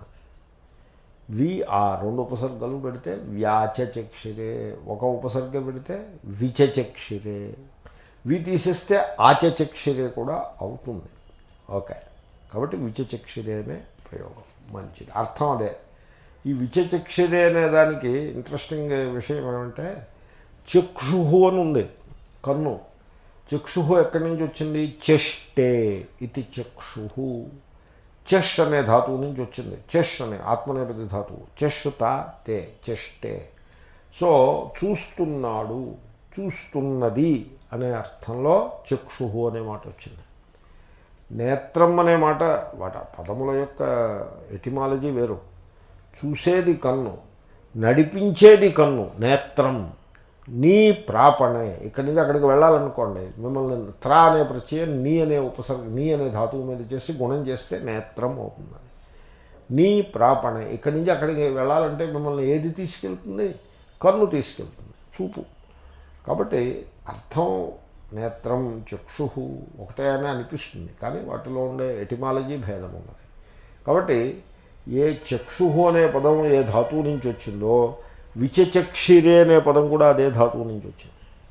వి ఆ రెండు ఉపసర్గలు పెడితే వ్యాచచక్షిరే ఒక ఉపసర్గ పెడితే విచచక్షిరే వి తీసేస్తే ఆచచక్షిరే కూడా అవుతుంది ఓకే కాబట్టి విచచక్షిరే అనే ప్రయోగం మంచిది అర్థం అదే ఈ విచచక్షిరే అనే దానికి ఇంట్రెస్టింగ్ విషయం ఏమంటే చక్షుహు అని ఉంది కన్ను చక్షుహు ఎక్కడి నుంచి వచ్చింది చెష్టే ఇది చక్షుహు చెష్ అనే ధాతువు నుంచి వచ్చింది చెష్ అనే ఆత్మనేపథ్య ధాతువు చెష్ తా తే చెష్టే సో చూస్తున్నాడు చూస్తున్నది అనే అర్థంలో చక్షుహు అనే మాట వచ్చింది నేత్రం అనే మాట వాట పదముల యొక్క ఎటిమాలజీ వేరు చూసేది కన్ను నడిపించేది కన్ను నేత్రం నీ ప్రాపణే ఇక్కడి నుంచి అక్కడికి వెళ్ళాలనుకోండి మిమ్మల్ని త్రా అనే ప్రత్యయం నీ అనే ఉపసర్గ నీ అనే ధాతువు మీద చేసి గుణం చేస్తే నేత్రం అవుతుంది నీ ప్రాపణే ఇక్కడి నుంచి అక్కడికి వెళ్ళాలంటే మిమ్మల్ని ఏది తీసుకెళ్తుంది కన్ను తీసుకెళ్తుంది చూపు కాబట్టి అర్థం నేత్రం చక్షు ఒకటే అని అనిపిస్తుంది కానీ వాటిలో ఉండే ఎటిమాలజీ భేదం ఉన్నది కాబట్టి ఏ చక్షు అనే పదం ఏ ధాతువు నుంచి వచ్చిందో విచచక్షిరే అనే పదం కూడా అదే ధాతువు నుంచి వచ్చింది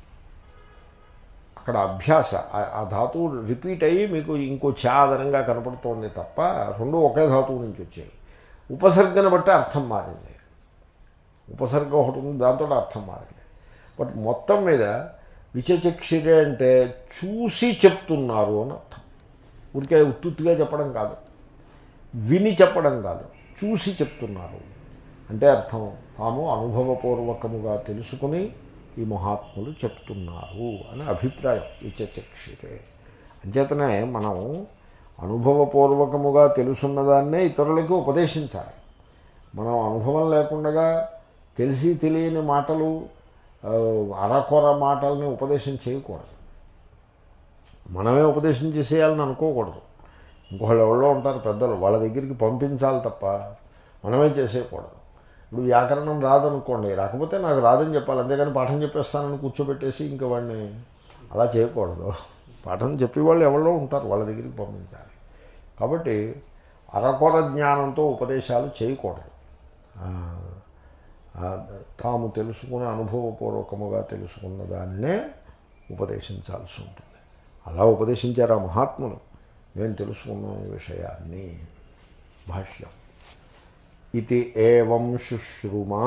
అక్కడ అభ్యాస ఆ- ఆ ధాతువు రిపీట్ అయ్యి మీకు ఇంకో చాదనంగా కనపడుతోంది తప్ప రెండు ఒకే ధాతువు నుంచి వచ్చాయి ఉపసర్గను బట్టి అర్థం మారింది ఉపసర్గ ఒకటి ఉంది దాంతో అర్థం మారింది బట్ మొత్తం మీద విచచక్షిరే అంటే చూసి చెప్తున్నారు అని అర్థం ఊరికే ఉత్తుత్తుగా చెప్పడం కాదు విని చెప్పడం కాదు చూసి చెప్తున్నారు అంటే అర్థం తాము అనుభవపూర్వకముగా తెలుసుకుని ఈ మహాత్ములు చెప్తున్నారు అని అభిప్రాయం విచచక్షిరే అంచేతనే మనం అనుభవపూర్వకముగా తెలుసున్నదాన్నే ఇతరులకి ఉపదేశించాలి మనం అనుభవం లేకుండా తెలిసి తెలియని మాటలు ఆ, అరకొర మాటల్ని ఉపదేశం చేయకూడదు మనమే ఉపదేశం చేసేయాలని అనుకోకూడదు ఇంకొకళ్ళు ఎవరో ఉంటారు పెద్దలు వాళ్ళ దగ్గరికి పంపించాలి తప్ప మనమే చేసేయకూడదు ఇప్పుడు వ్యాకరణం రాదనుకోండి రాకపోతే నాకు రాదని చెప్పాలి అంతేగాని పాఠం చెప్పేస్తానని కూర్చోబెట్టేసి ఇంకా వాడిని అలా చేయకూడదు పాఠం చెప్పేవాళ్ళు ఎవరో ఉంటారు వాళ్ళ దగ్గరికి పంపించాలి కాబట్టి అరకొర జ్ఞానంతో ఉపదేశాలు చేయకూడదు ఆ, ఆ, తాము తెలుసుకుని అనుభవపూర్వకముగా తెలుసుకున్న దాన్నే ఉపదేశించాల్సి ఉంటుంది అలా ఉపదేశించారు ఆ మహాత్ములు నేను తెలుసుకున్న ఈ విషయాన్ని భాష్యం ఇది ఏం శుశ్రుమా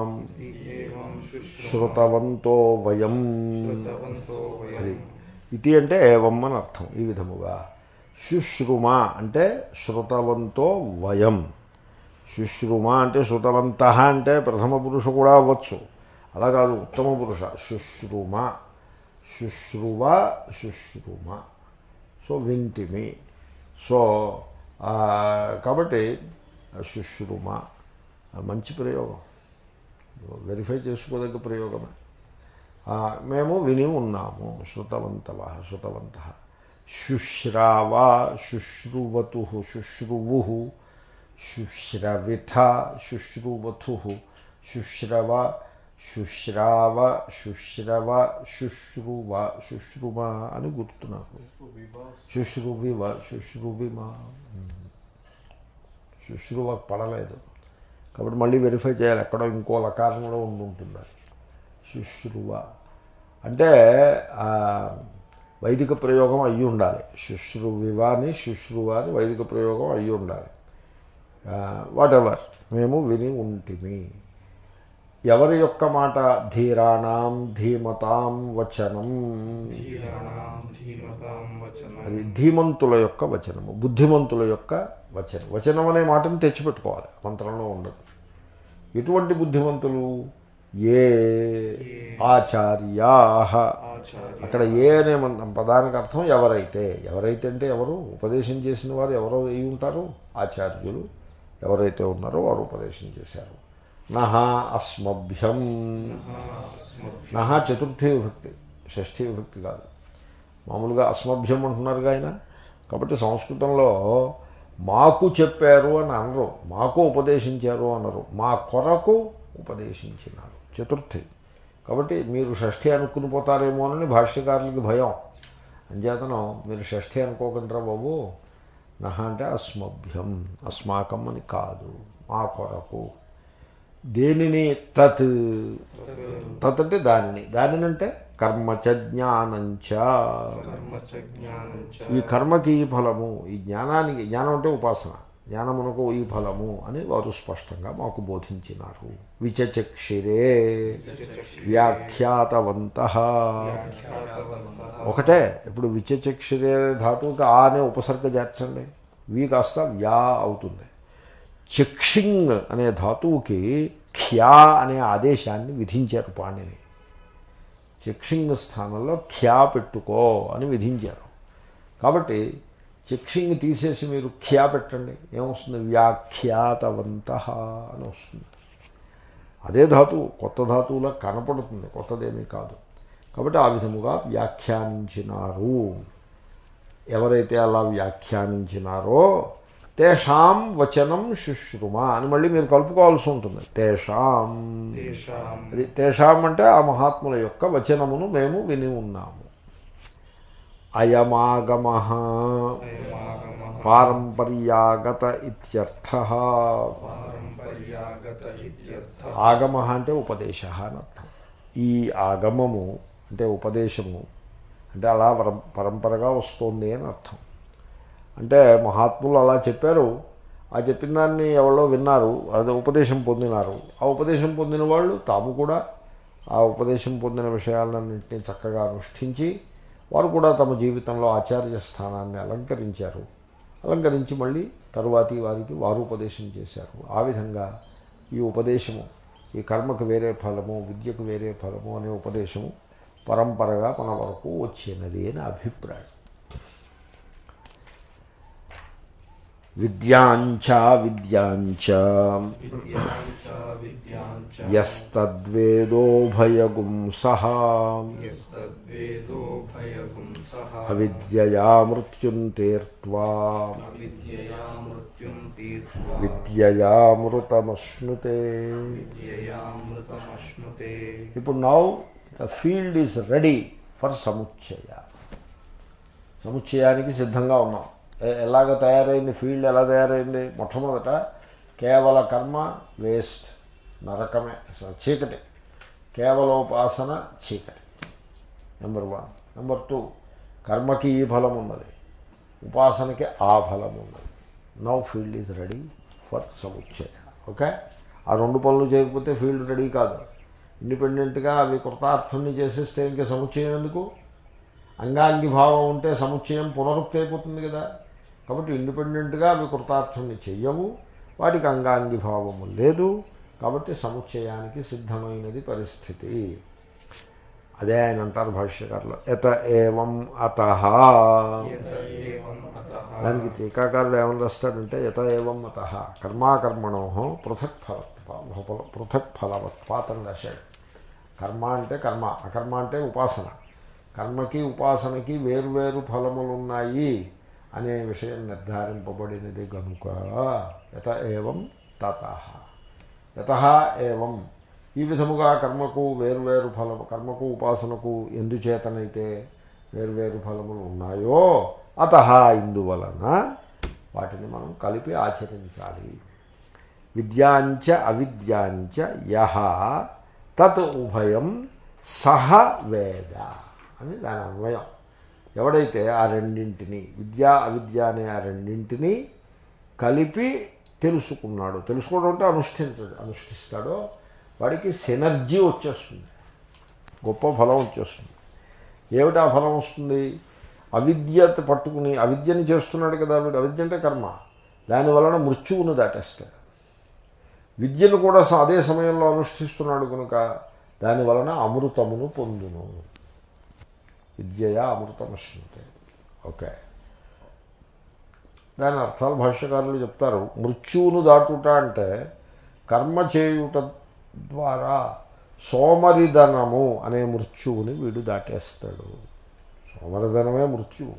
ఏవం శ్రుతవంతో వయం శుశ్రుతవంతో అది వయం ఇది అంటే ఏవం అని అర్థం ఈ విధముగా శుశ్రుమ అంటే శృతవంతో వయం శుశ్రుమ అంటే శృతవంత అంటే ప్రథమ పురుష కూడా అవ్వచ్చు అలా కాదు ఉత్తమ పురుష శుశ్రుమ శుశ్రువ శుశ్రుమ సో వింటిమి సో ఆ, కాబట్టి శుశ్రుమ మంచి ప్రయోగం వెరిఫై చేసుకోదగ్గ ప్రయోగమే ఆ, మేము విని ఉన్నాము శృతవంతవ శృతవంత శుశ్రావ శుశ్రువతు శుశ్రువు శుశ్రవిథ శుశ్రువతు శుశ్రవ శుశ్రావ శుశ్రవ శుశ్రువ శుశ్రుమ అని గుర్తు నాకు శుశ్రువివ శుశ్రువిమ శుశ్రువ పడలేదు కాబట్టి మళ్ళీ వెరిఫై చేయాలి ఎక్కడో ఇంకో లకారంలో ఉండి ఉంటుంది అది. శుశ్రువ అంటే ఆ, వైదిక ప్రయోగం అయ్యి ఉండాలి శుశ్రువివ అని శుశ్రువ అని వైదిక ప్రయోగం అయ్యి ఉండాలి వాట్ ఎవర్ మేము విని ఉంటిమి ఎవరి యొక్క మాట ధీరాణం ధీమతాం వచనం ధీరాణాం ధీమతాం వచనం అది ధీమంతుల యొక్క వచనము బుద్ధిమంతుల యొక్క వచనం వచనం అనే మాటను తెచ్చిపెట్టుకోవాలి మంత్రంలో ఉండదు ఎటువంటి బుద్ధిమంతులు ఏ ఆచార్యా ఆచార్య అక్కడ ఏ అనే మన- పదానికి అర్థం ఎవరైతే ఎవరైతే అంటే ఎవరు ఉపదేశం చేసిన వారు ఎవరో అయి ఉంటారు ఆచార్యులు ఎవరైతే ఉన్నారో వారు ఉపదేశం చేశారు నహ అస్మభ్యం అస్మభ్య నహ చతుర్థీ విభక్తి షష్ఠీ విభక్తి కాదు మామూలుగా అస్మభ్యం అంటున్నారుగా ఆయన కాబట్టి సంస్కృతంలో మాకు చెప్పారు అని అనరు మాకు ఉపదేశించారు అనరు మా కొరకు ఉపదేశించినారు చతుర్థి కాబట్టి మీరు షష్ఠి అనుకుని పోతారేమోనని భాష్యకారులకి భయం అంచేతనం మీరు షష్ఠి అనుకోకుండా బాబు నహ అంటే అస్మభ్యం అస్మాకం అని కాదు మా కొరకు దేనిని తత్ తత్ అంటే దానిని దానినంటే కర్మచ జ్ఞానంచ కర్మ చ జ్ఞానం చ ఈ కర్మకి ఈ ఫలము ఈ జ్ఞానానికి జ్ఞానం అంటే ఉపాసన జ్ఞానమునకు ఈ ఫలము అని వారు స్పష్టంగా మాకు బోధించినారు విచచక్షిరే వ్యాఖ్యాతవంత ఖ్యాతవంతః ఒకటే ఇప్పుడు విచచక్షిరే ధాతువుకి ఆ అనే ఉపసర్గ చేర్చండి వి కాస్త వ్యా అవుతుంది చక్షింగ్ అనే ధాతువుకి ఖ్యా అనే ఆదేశాన్ని విధించారు పాణిని చక్షింగ్ స్థానంలో ఖ్యా పెట్టుకో అని విధించారు కాబట్టి చక్షింగ్ తీసేసి మీరు ఖ్యా పెట్టండి ఏమొస్తుంది వ్యాఖ్యాతవంత అని వస్తుంది అదే ధాతువు కొత్త ధాతువులా కనపడుతుంది కొత్తదేమీ కాదు కాబట్టి ఆ విధముగా వ్యాఖ్యానించినారు ఎవరైతే అలా వ్యాఖ్యానించినారో తేషాం వచనం శుశ్రుమ అని మళ్ళీ మీరు కలుపుకోవాల్సి ఉంటుంది తేషాం తేషాం అది తేషాం అంటే ఆ మహాత్ముల యొక్క వచనమును మేము విని ఉన్నాము అయమాగమ అయమాగమః పారంపర్యాగత ఇత్యర్థ పారంపర్యాగత ఇత్యర్థ ఆగమ అంటే ఉపదేశ అని అర్థం ఈ ఆగమము అంటే ఉపదేశము అంటే అలా పరం పరంపరగా వస్తుంది అని అర్థం అంటే మహాత్ములు అలా చెప్పారు ఆ చెప్పిన దాన్ని ఎవరో విన్నారు అది ఉపదేశం పొందినారు ఆ ఉపదేశం పొందిన వాళ్ళు తాము కూడా ఆ ఉపదేశం పొందిన విషయాలన్నింటినీ చక్కగా అనుష్ఠించి వారు కూడా తమ జీవితంలో ఆచార్య స్థానాన్ని అలంకరించారు అలంకరించి మళ్ళీ తరువాతి వారికి వారు ఉపదేశం చేశారు ఆ విధంగా ఈ ఉపదేశము ఈ కర్మకు వేరే ఫలము విద్యకు వేరే ఫలము అనే ఉపదేశము పరంపరగా మన వరకు వచ్చినది అని అభిప్రాయం విద్యాంచ విద్యాంచ విద్యాం చ విద్యాం చ యస్తద్వేదోభయగుం సహా యస్తద్వేదో భయగుం సహ అవిద్యయా మృత్యుం తీర్త్వా అవిద్యయా మృత్యుం తీర్త్వా విద్యయా మృతమశ్నుతే విద్యయామృతమశ్నుతే ఇప్పుడు now the field is ready for సముచ్చయ సముచ్చయానికి సిద్ధంగా ఉన్నాం ఎ- ఎలాగ తయారైంది ఫీల్డ్ ఎలా తయారైంది మొట్టమొదట కేవల కర్మ వేస్ట్ నరకమే స- చీకటి కేవలోపాసన చీకటి నెంబర్ వన్ నెంబర్ టూ కర్మకి ఈ ఫలం ఉన్నది ఉపాసనకి ఆ ఫలం ఉన్నది now field is ready for సముచ్చయ ఓకే ఆ రెండు పనులు చేయకపోతే ఫీల్డ్ రెడీ కాదు ఇండిపెండెంట్గా అవి కృతార్థుని చేసేస్తే ఇంకా సముచ్చయం ఎందుకు అంగాంగి భావం ఉంటే సముచ్చయం పునరుక్తి అయిపోతుంది కదా కాబట్టి ఇండిపెండెంట్గా అవి కృతార్థుని చెయ్యవు వాటికి అంగాంగి భావము లేదు కాబట్టి సముచ్చయానికి సిద్ధమైనది పరిస్థితి అదే ఆయన అంటారు భాష్యకారులు ఎత ఏవం అత యత ఏవం అతః దానికి టీకాకారుడు ఏమని రాస్తాడంటే యత ఏవం అత కర్మాకర్మణో పృథక్ ఫల పృథక్ ఫలవత్పాతం రాశాడు కర్మ అంటే కర్మ అకర్మ అంటే ఉపాసన కర్మకి ఉపాసనకి వేరువేరు ఫలములు ఉన్నాయి అనే విషయం నిర్ధారింపబడినది కనుక యత ఏవం తత యత ఏవం ఈ విధముగా కర్మకు వేరువేరు ఫలము కర్మకు ఉపాసనకు ఎందుచేతనైతే వేరువేరు ఫలములు ఉన్నాయో అత ఇందువలన వాటిని మనం కలిపి ఆచరించాలి విద్యాంచ అవిద్యాంచ యహ తత్ ఉభయం సహ వేద అని దాని అన్వయం ఎవడైతే ఆ రెండింటిని విద్య అవిద్య అనే ఆ రెండింటిని కలిపి తెలుసుకున్నాడు తెలుసుకోవడం అంటే అనుష్ఠించడు అనుష్ఠిస్తాడో వాడికి సినర్జీ వచ్చేస్తుంది గొప్ప ఫలం వచ్చేస్తుంది ఏమిటి ఆ ఫలం వస్తుంది అవిద్య పట్టుకుని అవిద్యని చేస్తున్నాడు కదా వీడు అవిద్య అంటే కర్మ దాని వలన మృత్యువును దాటేస్తాడు విద్యను కూడా స- అదే సమయంలో అనుష్ఠిస్తున్నాడు కనుక దాని వలన అమృతమును పొందును విద్యయా అమృతమశ్నుతే ఓకే దాని అర్థాలు భాష్యకారులు చెప్తారు మృత్యువును దాటుట అంటే కర్మ చేయుట ద్వారా సోమరిధనము అనే మృత్యువుని వీడు దాటేస్తాడు సోమరిధనమే మృత్యువు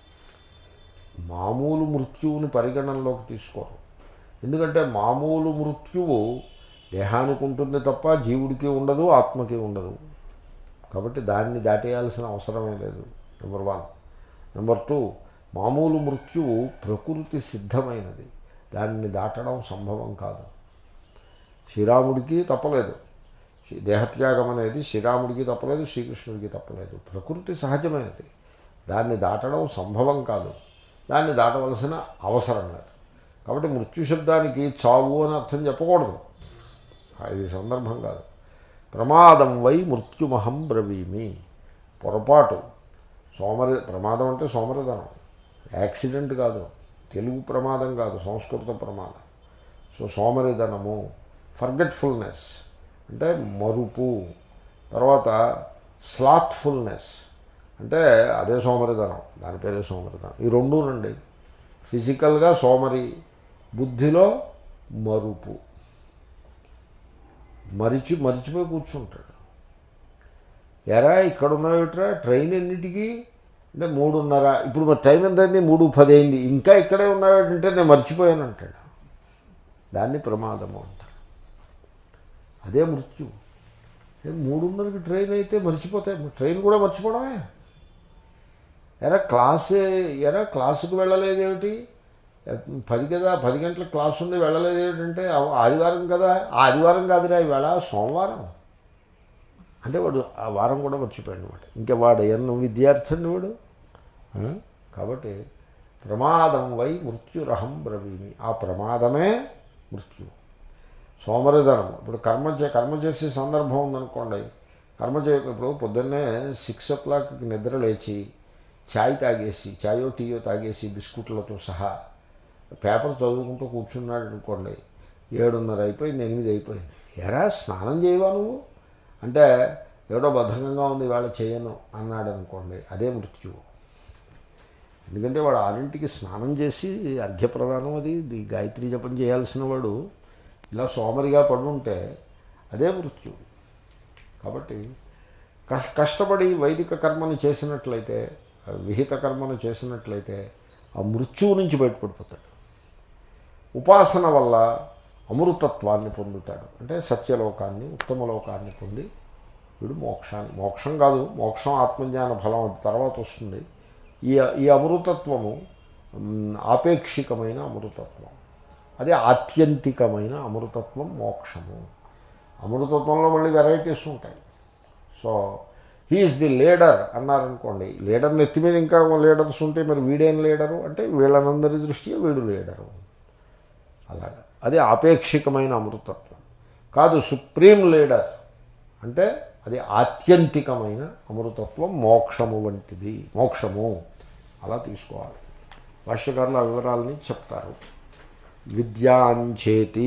మామూలు మృత్యువుని పరిగణనలోకి తీసుకోరు ఎందుకంటే మామూలు మృత్యువు దేహానికి ఉంటుంది తప్ప జీవుడికి ఉండదు ఆత్మకి ఉండదు కాబట్టి దాన్ని దాటేయాల్సిన అవసరమే లేదు నెంబర్ వన్ నెంబర్ టూ మామూలు మృత్యువు ప్రకృతి సిద్ధమైనది దాన్ని దాటడం సంభవం కాదు శ్రీరాముడికి తప్పలేదు శ్రీ- దేహత్యాగం అనేది శ్రీరాముడికి తప్పలేదు శ్రీకృష్ణుడికి తప్పలేదు ప్రకృతి సహజమైనది దాన్ని దాటడం సంభవం కాదు దాన్ని దాటవలసిన అవసరం లేదు కాబట్టి మృత్యు శబ్దానికి చావు అని అర్థం చెప్పకూడదు ఇది సందర్భం కాదు ప్రమాదం వై మృత్యుమహం బ్రవీమి పొరపాటు సోమరి ప్రమాదం అంటే సోమరిధనం యాక్సిడెంట్ కాదు తెలుగు ప్రమాదం కాదు సంస్కృత ప్రమాదం సో సోమరిధనము ఫర్గెట్ఫుల్నెస్ అంటే మరుపు తర్వాత స్లాత్ఫుల్నెస్ అంటే అదే సోమరిధనం దాని పేరే సోమరిధనం ఈ రెండూనండి ఫిజికల్గా సోమరి బుద్ధిలో మరుపు మరిచి మరిచిపోయి కూర్చుంటాడు ఎరా ఇక్కడ ఉన్నావిట్రా ట్రైన్ ఎన్నిటికి అంటే మూడున్నర ఇప్పుడు మరి టైం ఎంత అయింది మూడు పది అయింది ఇంకా ఇక్కడే ఉన్నావేటంటే నేను మర్చిపోయాను అంటాడు దాన్ని ప్రమాదము అంటారు అదే మృత్యు ఏ మూడున్నరకి ట్రైన్ అయితే మర్చిపోతాయి ట్రైన్ కూడా మర్చిపోవడమే ఎరా క్లాస్ ఎరా క్లాసుకు వెళ్ళలేదేమిటి పది కదా పది గంటల క్లాస్ ఉంది వెళ్ళలేదు ఏంటంటే ఆదివారం కదా ఆ ఆదివారం కాదురా ఈవేళ సోమవారం అంటే వాడు ఆ వారం కూడా మర్చిపోయాడు అనమాట ఇంకా వాడు ఎన్నో విద్యార్థి అండి వాడు ఆ? కాబట్టి ప్రమాదం వై మృత్యురహం బ్రవీమి ఆ ప్రమాదమే మృత్యు సోమరిధనం ఇప్పుడు కర్మ చే కర్మ చేసే సందర్భం ఉందనుకోండి కర్మ చేయక ఇప్పుడు పొద్దున్నే సిక్స్ ఓ క్లాక్కి నిద్ర లేచి ఛాయ్ తాగేసి ఛాయో టీయో తాగేసి బిస్కుట్లతో సహా పేపర్ చదువుకుంటూ కూర్చున్నాడు అనుకోండి ఏడున్నర అయిపోయింది ఎనిమిది అయిపోయింది ఎరా స్నానం చేయవా నువ్వు అంటే ఏడో బద్ధకంగా ఉంది ఇవాళ చేయను అన్నాడు అనుకోండి అదే మృత్యువు ఎందుకంటే వాడు ఆరింటికి స్నానం చేసి అర్ఘ్యప్రదానం అది ఈ గాయత్రి జపం చేయాల్సిన వాడు ఇలా సోమరిగా పడుంటే అదే మృత్యు కాబట్టి కష్- కష్టపడి వైదిక కర్మను చేసినట్లయితే ఆ విహిత కర్మను చేసినట్లయితే ఆ మృత్యువు నుంచి బయటపడిపోతాడు ఉపాసన వల్ల అమృతత్వాన్ని పొందుతాడు అంటే సత్యలోకాన్ని ఉత్తమలోకాన్ని పొంది వీడు మోక్షాన్ని మోక్షం కాదు మోక్షం ఆత్మజ్ఞాన ఫలం అది తర్వాత వస్తుంది ఈ ఈ అమృతత్వము మ్, ఆపేక్షికమైన అమృతత్వం అదే ఆత్యంతికమైన అమృతత్వం మోక్షము అమృతత్వంలో మళ్ళీ వెరైటీస్ ఉంటాయి సో హీఈస్ ది లీడర్ అన్నారనుకోండి లీడర్ నెత్తి మీద ఇంకా లీడర్స్ ఉంటే మరి వీడేం లీడరు అంటే వీళ్ళనందరి దృష్ట్యా వీడు లీడరు అలాగా అది ఆపేక్షికమైన అమృతత్వం కాదు సుప్రీం లీడర్ అంటే అది ఆత్యంతికమైన అమృతత్వం మోక్షము వంటిది మోక్షము అలా తీసుకోవాలి భాష్యకారులు ఆ వివరాలని చెప్తారు విద్యాంచేతి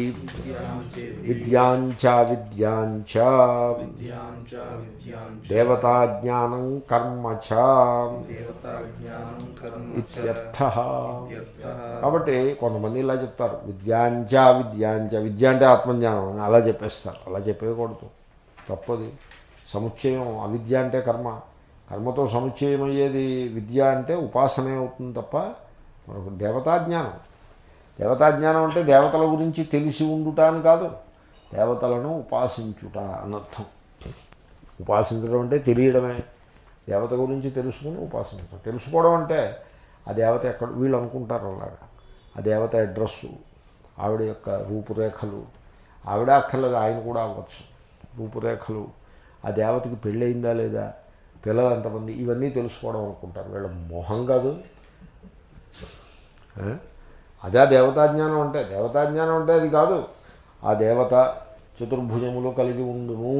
విద్యాంచ విద్యాంచ విద్యాంచ విద్యాంచ దేవతాజ్ఞానం కర్మ చ దేవతాజ్ఞానం కర్మ చ ఇత్యర్థ ఇత్యర్థః. కాబట్టి కొంతమంది ఇలా చెప్తారు విద్యాంచ విద్యాంచ విద్య అంటే ఆత్మజ్ఞానం అని అలా చెప్పేస్తారు అలా చెప్పేయకూడదు తప్పది సముచ్చయం అవిద్య అంటే కర్మ కర్మతో సముచ్చయం అయ్యేది విద్య అంటే ఉపాసనే అవుతుంది తప్ప మరొక దేవతాజ్ఞానం దేవతాజ్ఞానం అంటే దేవతల గురించి తెలిసి ఉండుట అని కాదు దేవతలను ఉపాసించుట అనర్థం ఉపాసించడం అంటే తెలియడమే దేవత గురించి తెలుసుకుని ఉపాసించడం తెలుసుకోవడం అంటే ఆ దేవత ఎక్కడ వీళ్ళు అనుకుంటారు అలాగా ఆ దేవత అడ్రస్సు ఆవిడ యొక్క రూపురేఖలు ఆవిడ అక్కర్లేదు ఆయన కూడా అవ్వచ్చు రూపురేఖలు ఆ దేవతకి పెళ్ళయిందా లేదా పిల్లలు ఎంతమంది ఇవన్నీ తెలుసుకోవడం అనుకుంటారు వీళ్ళ మొహం కాదు ఆ? అదే దేవతాజ్ఞానం అంటే దేవతాజ్ఞానం అంటే అది కాదు ఆ దేవత చతుర్భుజములు కలిగి ఉండును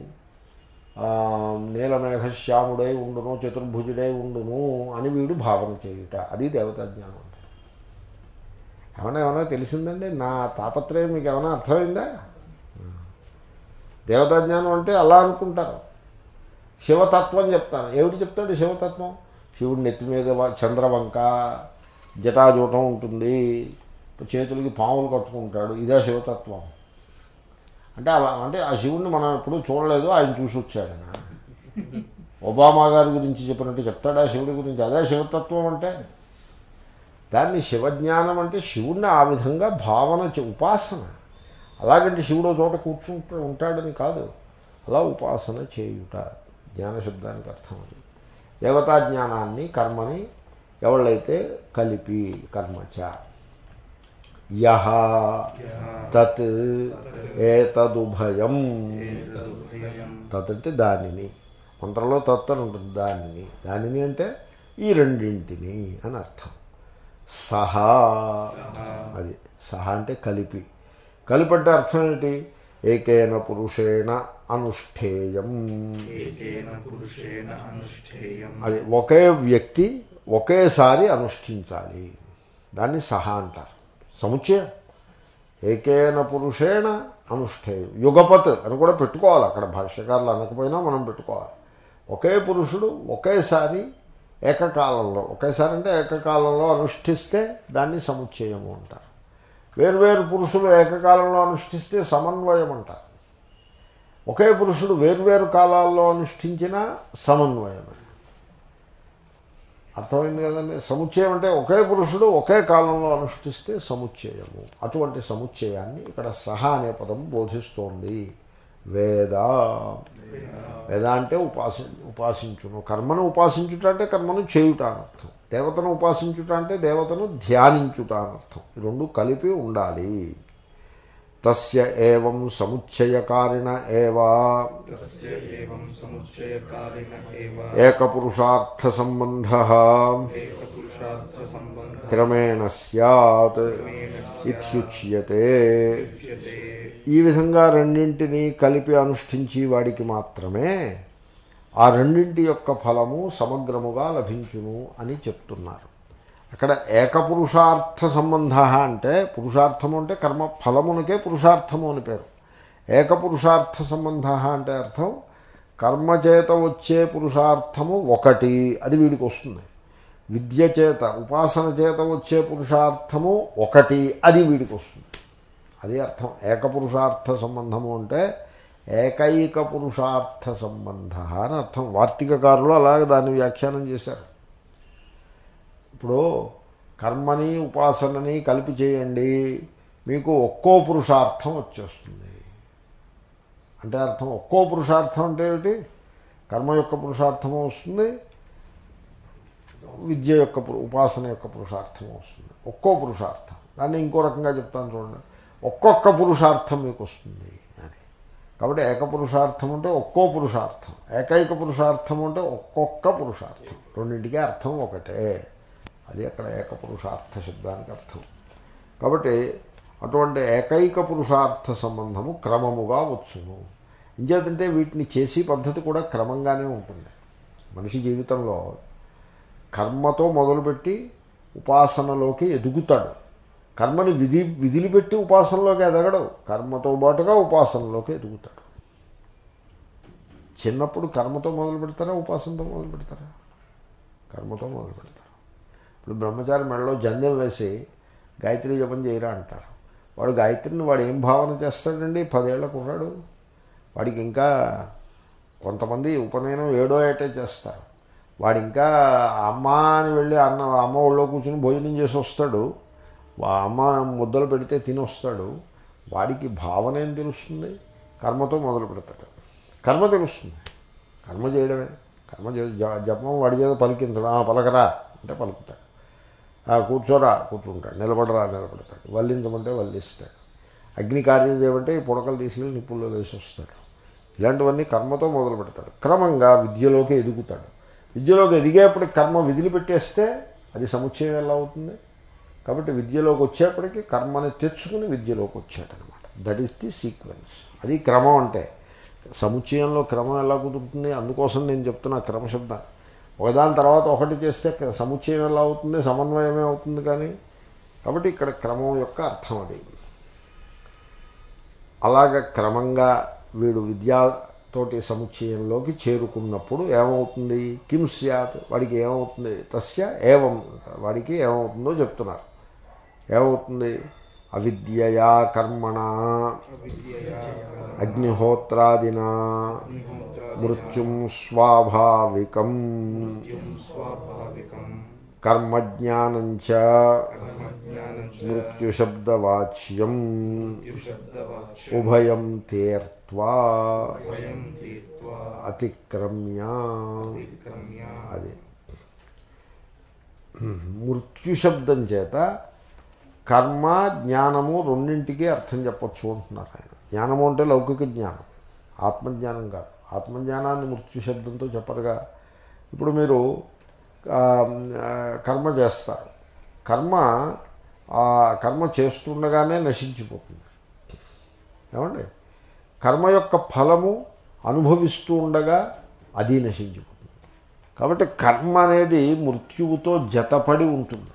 ఆ, నీలమేఘశ్యాముడై ఉండును చతుర్భుజుడై ఉండును అని వీడు భావన చేయుట అది దేవతాజ్ఞానం అంటే ఏమన్నా ఏమైనా తెలిసిందండి నా తాపత్రయం మీకు ఏమైనా అర్థమైందా దేవతాజ్ఞానం అంటే అలా అనుకుంటారు శివతత్వం చెప్తాను ఏమిటి చెప్తాడు శివతత్వం శివుడి నెత్తి మీద వ- చంద్రవంక జటాజూటం ఉంటుంది చేతులకి పాములు కట్టుకుంటాడు ఇదే శివతత్వం అంటే అలా అంటే ఆ శివుడిని మనం ఎప్పుడూ చూడలేదు ఆయన చూసి వచ్చాడన ఒబామా గారి గురించి చెప్పినట్టు చెప్తాడా శివుడి గురించి అదే శివతత్వం అంటే దాన్ని శివజ్ఞానం అంటే శివుణ్ణి ఆ విధంగా భావన చే- ఉపాసన అలాగంటే శివుడు ఓ చోట కూర్చుంటూ ఉంటాడని కాదు అలా ఉపాసన చేయుట జ్ఞానశబ్దానికి అర్థం అది దేవతా జ్ఞానాన్ని కర్మని ఎవళ్ళైతే కలిపి కర్మచ యహ తత్ ఏతదుభయం ఏతదుభయం తత్ అంటే దానిని మంత్రంలో తత్ అని ఉంటుంది దానిని దానిని అంటే ఈ రెండింటిని అని అర్థం సహా అది సహా అంటే కలిపి కలిపి అంటే అర్థం ఏంటి ఏకేన పురుషేణ అనుష్ఠేయం ఏకేన పురుషేణ అనుష్ఠేయం అది ఒకే వ్యక్తి ఒకేసారి అనుష్ఠించాలి దాన్ని సహా అంటారు సముచ్చయం ఏకేన పురుషేణ అనుష్ఠేయం యుగపత్ అని కూడా పెట్టుకోవాలి అక్కడ భాష్యకారులు అనకపోయినా మనం పెట్టుకోవాలి ఒకే పురుషుడు ఒకేసారి ఏకకాలంలో ఒకేసారి అంటే ఏకకాలంలో అనుష్ఠిస్తే దాన్ని సముచ్చయము అంటారు వేర్వేరు పురుషులు ఏకకాలంలో అనుష్ఠిస్తే సమన్వయం అంటారు ఒకే పురుషుడు వేర్వేరు కాలాల్లో అనుష్ఠించిన సమన్వయమే అర్థమైంది కదండి సముచ్చయం అంటే ఒకే పురుషుడు ఒకే కాలంలో అనుష్ఠిస్తే సముచ్చయము అటువంటి సముచ్చయాన్ని ఇక్కడ సహ అనే పదం బోధిస్తోంది వేద వేద అంటే ఉపాసి ఉపాసించును కర్మను ఉపాసించుట అంటే కర్మను చేయుట అనర్థం దేవతను ఉపాసించుట అంటే దేవతను ధ్యానించుట అనర్థం ఈ రెండు కలిపి ఉండాలి తస్య ఏవం సముచ్చయకారిణ ఏవా తస్య ఏవం సముచ్చయకారిణ ఏవ ఏకపురుషార్థ సంబంధ ఏకపురుషార్థ సంబంధ క్రమేణ సత్ ఇత్యుచ్యతే ఉచ్యతే ఈ విధంగా రెండింటినీ కలిపి అనుష్ఠించి వాడికి మాత్రమే ఆ రెండింటి యొక్క ఫలము సమగ్రముగా లభించును అని చెప్తున్నారు అక్కడ ఏకపురుషార్థ సంబంధ అంటే పురుషార్థము అంటే కర్మ ఫలమునకే పురుషార్థము అని పేరు ఏకపురుషార్థ సంబంధ అంటే అర్థం కర్మ చేత వచ్చే పురుషార్థము ఒకటి అది వీడికి వస్తుంది విద్య చేత ఉపాసన చేత వచ్చే పురుషార్థము ఒకటి అది వీడికి వస్తుంది అది అర్థం ఏకపురుషార్థ సంబంధము అంటే ఏకైక పురుషార్థ సంబంధ అని అర్థం వార్తికకారులు అలాగే దాన్ని వ్యాఖ్యానం చేశారు ఇప్పుడు కర్మని ఉపాసనని కలిపి చేయండి మీకు ఒక్కో పురుషార్థం వచ్చేస్తుంది అంటే అర్థం ఒక్కో పురుషార్థం అంటే ఏమిటి కర్మ యొక్క పురుషార్థము వస్తుంది విద్య యొక్క పు- ఉపాసన యొక్క పురుషార్థం వస్తుంది ఒక్కో పురుషార్థం దాన్ని ఇంకో రకంగా చెప్తాను చూడండి ఒక్కొక్క పురుషార్థం మీకు వస్తుంది అని కాబట్టి ఏక పురుషార్థం అంటే ఒక్కో పురుషార్థం ఏకైక పురుషార్థం అంటే ఒక్కొక్క పురుషార్థం రెండింటికి అర్థం ఒకటే అది అక్కడ ఏక పురుషార్థ శబ్దానికి అర్థం కాబట్టి అటువంటి ఏకైక పురుషార్థ సంబంధము క్రమముగా వచ్చును ఇంచేతంటే వీటిని చేసే పద్ధతి కూడా క్రమంగానే ఉంటుంది మనిషి జీవితంలో కర్మతో మొదలుపెట్టి ఉపాసనలోకి ఎదుగుతాడు కర్మని విధి విధులు ఉపాసనలోకి ఎదగడు కర్మతో పాటుగా ఉపాసనలోకి ఎదుగుతాడు చిన్నప్పుడు కర్మతో మొదలు పెడతారా ఉపాసనతో మొదలు పెడతారా కర్మతో మొదలు పెడతారు ఇప్పుడు బ్రహ్మచారి మెడలో జందెం వేసి గాయత్రి జపం చేయరా అంటారు వాడు గాయత్రిని వాడు ఏం భావన చేస్తాడండి పదేళ్ల కుర్రాడు వాడికి ఇంకా కొంతమంది ఉపనయనం ఏడో ఏటే చేస్తారు వాడు ఇంకా అమ్మ అని వెళ్ళి అన్న అమ్మ ఒళ్ళో కూర్చుని భోజనం చేసి వస్తాడు వా అమ్మ ముద్దలు పెడితే తిని వస్తాడు వాడికి భావన ఏం తెలుస్తుంది కర్మతో మొదలు పెడతాడు కర్మ తెలుస్తుంది కర్మ చేయడమే కర్మ చే జ- జపం వాడి చేత పలికించడం "ఆ, పలకరా అంటే పలుకుతాడు "ఆ, కూర్చోరా కూర్చుంటాడు నిలబడరా నిలబడతాడు వల్లించమంటే వల్లిస్తాడు అగ్ని కార్యం చేయమంటే ఈ పుడకలు తీసుకెళ్ళి నిప్పుల్లో వేసి వస్తాడు ఇలాంటివన్నీ కర్మతో మొదలు పెడతాడు క్రమంగా విద్యలోకి ఎదుగుతాడు విద్యలోకి ఎదిగేప్పుడు కర్మ విధులు పెట్టేస్తే అది సముచ్చయం ఎలా అవుతుంది కాబట్టి విద్యలోకి వచ్చేప్పటికి కర్మని తెచ్చుకుని విద్యలోకి వచ్చాడనమాట దట్ ఈస్ ది సీక్వెన్స్ అది క్రమం అంటే సముచ్చయంలో క్రమం ఎలా కుదురుతుంది అందుకోసం నేను చెప్తున్నా క్రమశబ్ద ఒకదాని తర్వాత ఒకటి చేస్తే క- సముచ్చయం ఎలా అవుతుంది సమన్వయమే అవుతుంది కానీ కాబట్టి ఇక్కడ క్రమం యొక్క అర్థం అది అలాగ క్రమంగా వీడు విద్యతోటి సముచ్చయంలోకి చేరుకున్నప్పుడు ఏమవుతుంది కిం స్యాత్ వాడికి ఏమవుతుంది తస్య ఏవం వాడికి ఏమవుతుందో చెప్తున్నారు ఏమవుతుంది అవిద్యయా కర్మణ అవిద్యయా అగ్నిహోత్రాదినా మృత్యుం స్వాభావికం మృత్యుం స్వాభావికం కర్మజ్ఞానంచ కర్మజ్ఞానం చ మృత్యుశబ్దవాచ్యం మృత్యుశబ్దవాచ్యం ఉభయం తీర్త్వా భయం తీర్త్వా అతిక్రమ్య అతిక్రమ్య అది మృత్యుశబ్దం చేత కర్మ జ్ఞానము రెండింటికి అర్థం చెప్పొచ్చు అంటున్నారు ఆయన జ్ఞానము అంటే లౌకిక జ్ఞానం ఆత్మజ్ఞానం కాదు ఆత్మజ్ఞానాన్ని మృత్యు శబ్దంతో చెప్పరుగా ఇప్పుడు మీరు ఆ, ఆ, కర్మ చేస్తారు కర్మ ఆ కర్మ చేస్తుండగానే నశించిపోతుంది ఏమండి కర్మ యొక్క ఫలము అనుభవిస్తూ ఉండగా అది నశించిపోతుంది కాబట్టి కర్మ అనేది మృత్యువుతో జతపడి ఉంటుంది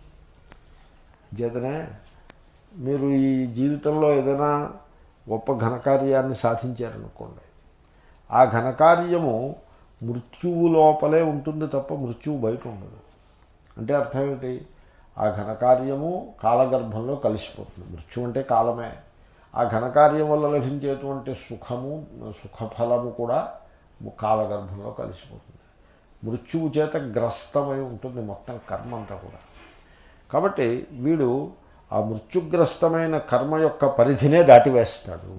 చేతనే మీరు ఈ జీవితంలో ఏదైనా గొప్ప ఘనకార్యాన్ని సాధించారనుకోండి ఆ ఘనకార్యము మృత్యువు లోపలే ఉంటుంది తప్ప మృత్యువు బయట ఉండదు అంటే అర్థం ఏమిటి ఆ ఘనకార్యము కాలగర్భంలో కలిసిపోతుంది మృత్యు అంటే కాలమే ఆ ఘనకార్యం వల్ల లభించేటువంటి సుఖము సుఖఫలము కూడా కాలగర్భంలో కలిసిపోతుంది మృత్యువు చేత గ్రస్తమై ఉంటుంది మొత్తం కర్మ అంతా కూడా కాబట్టి వీడు ఆ మృత్యుగ్రస్తమైన కర్మ యొక్క పరిధినే దాటివేస్తాడు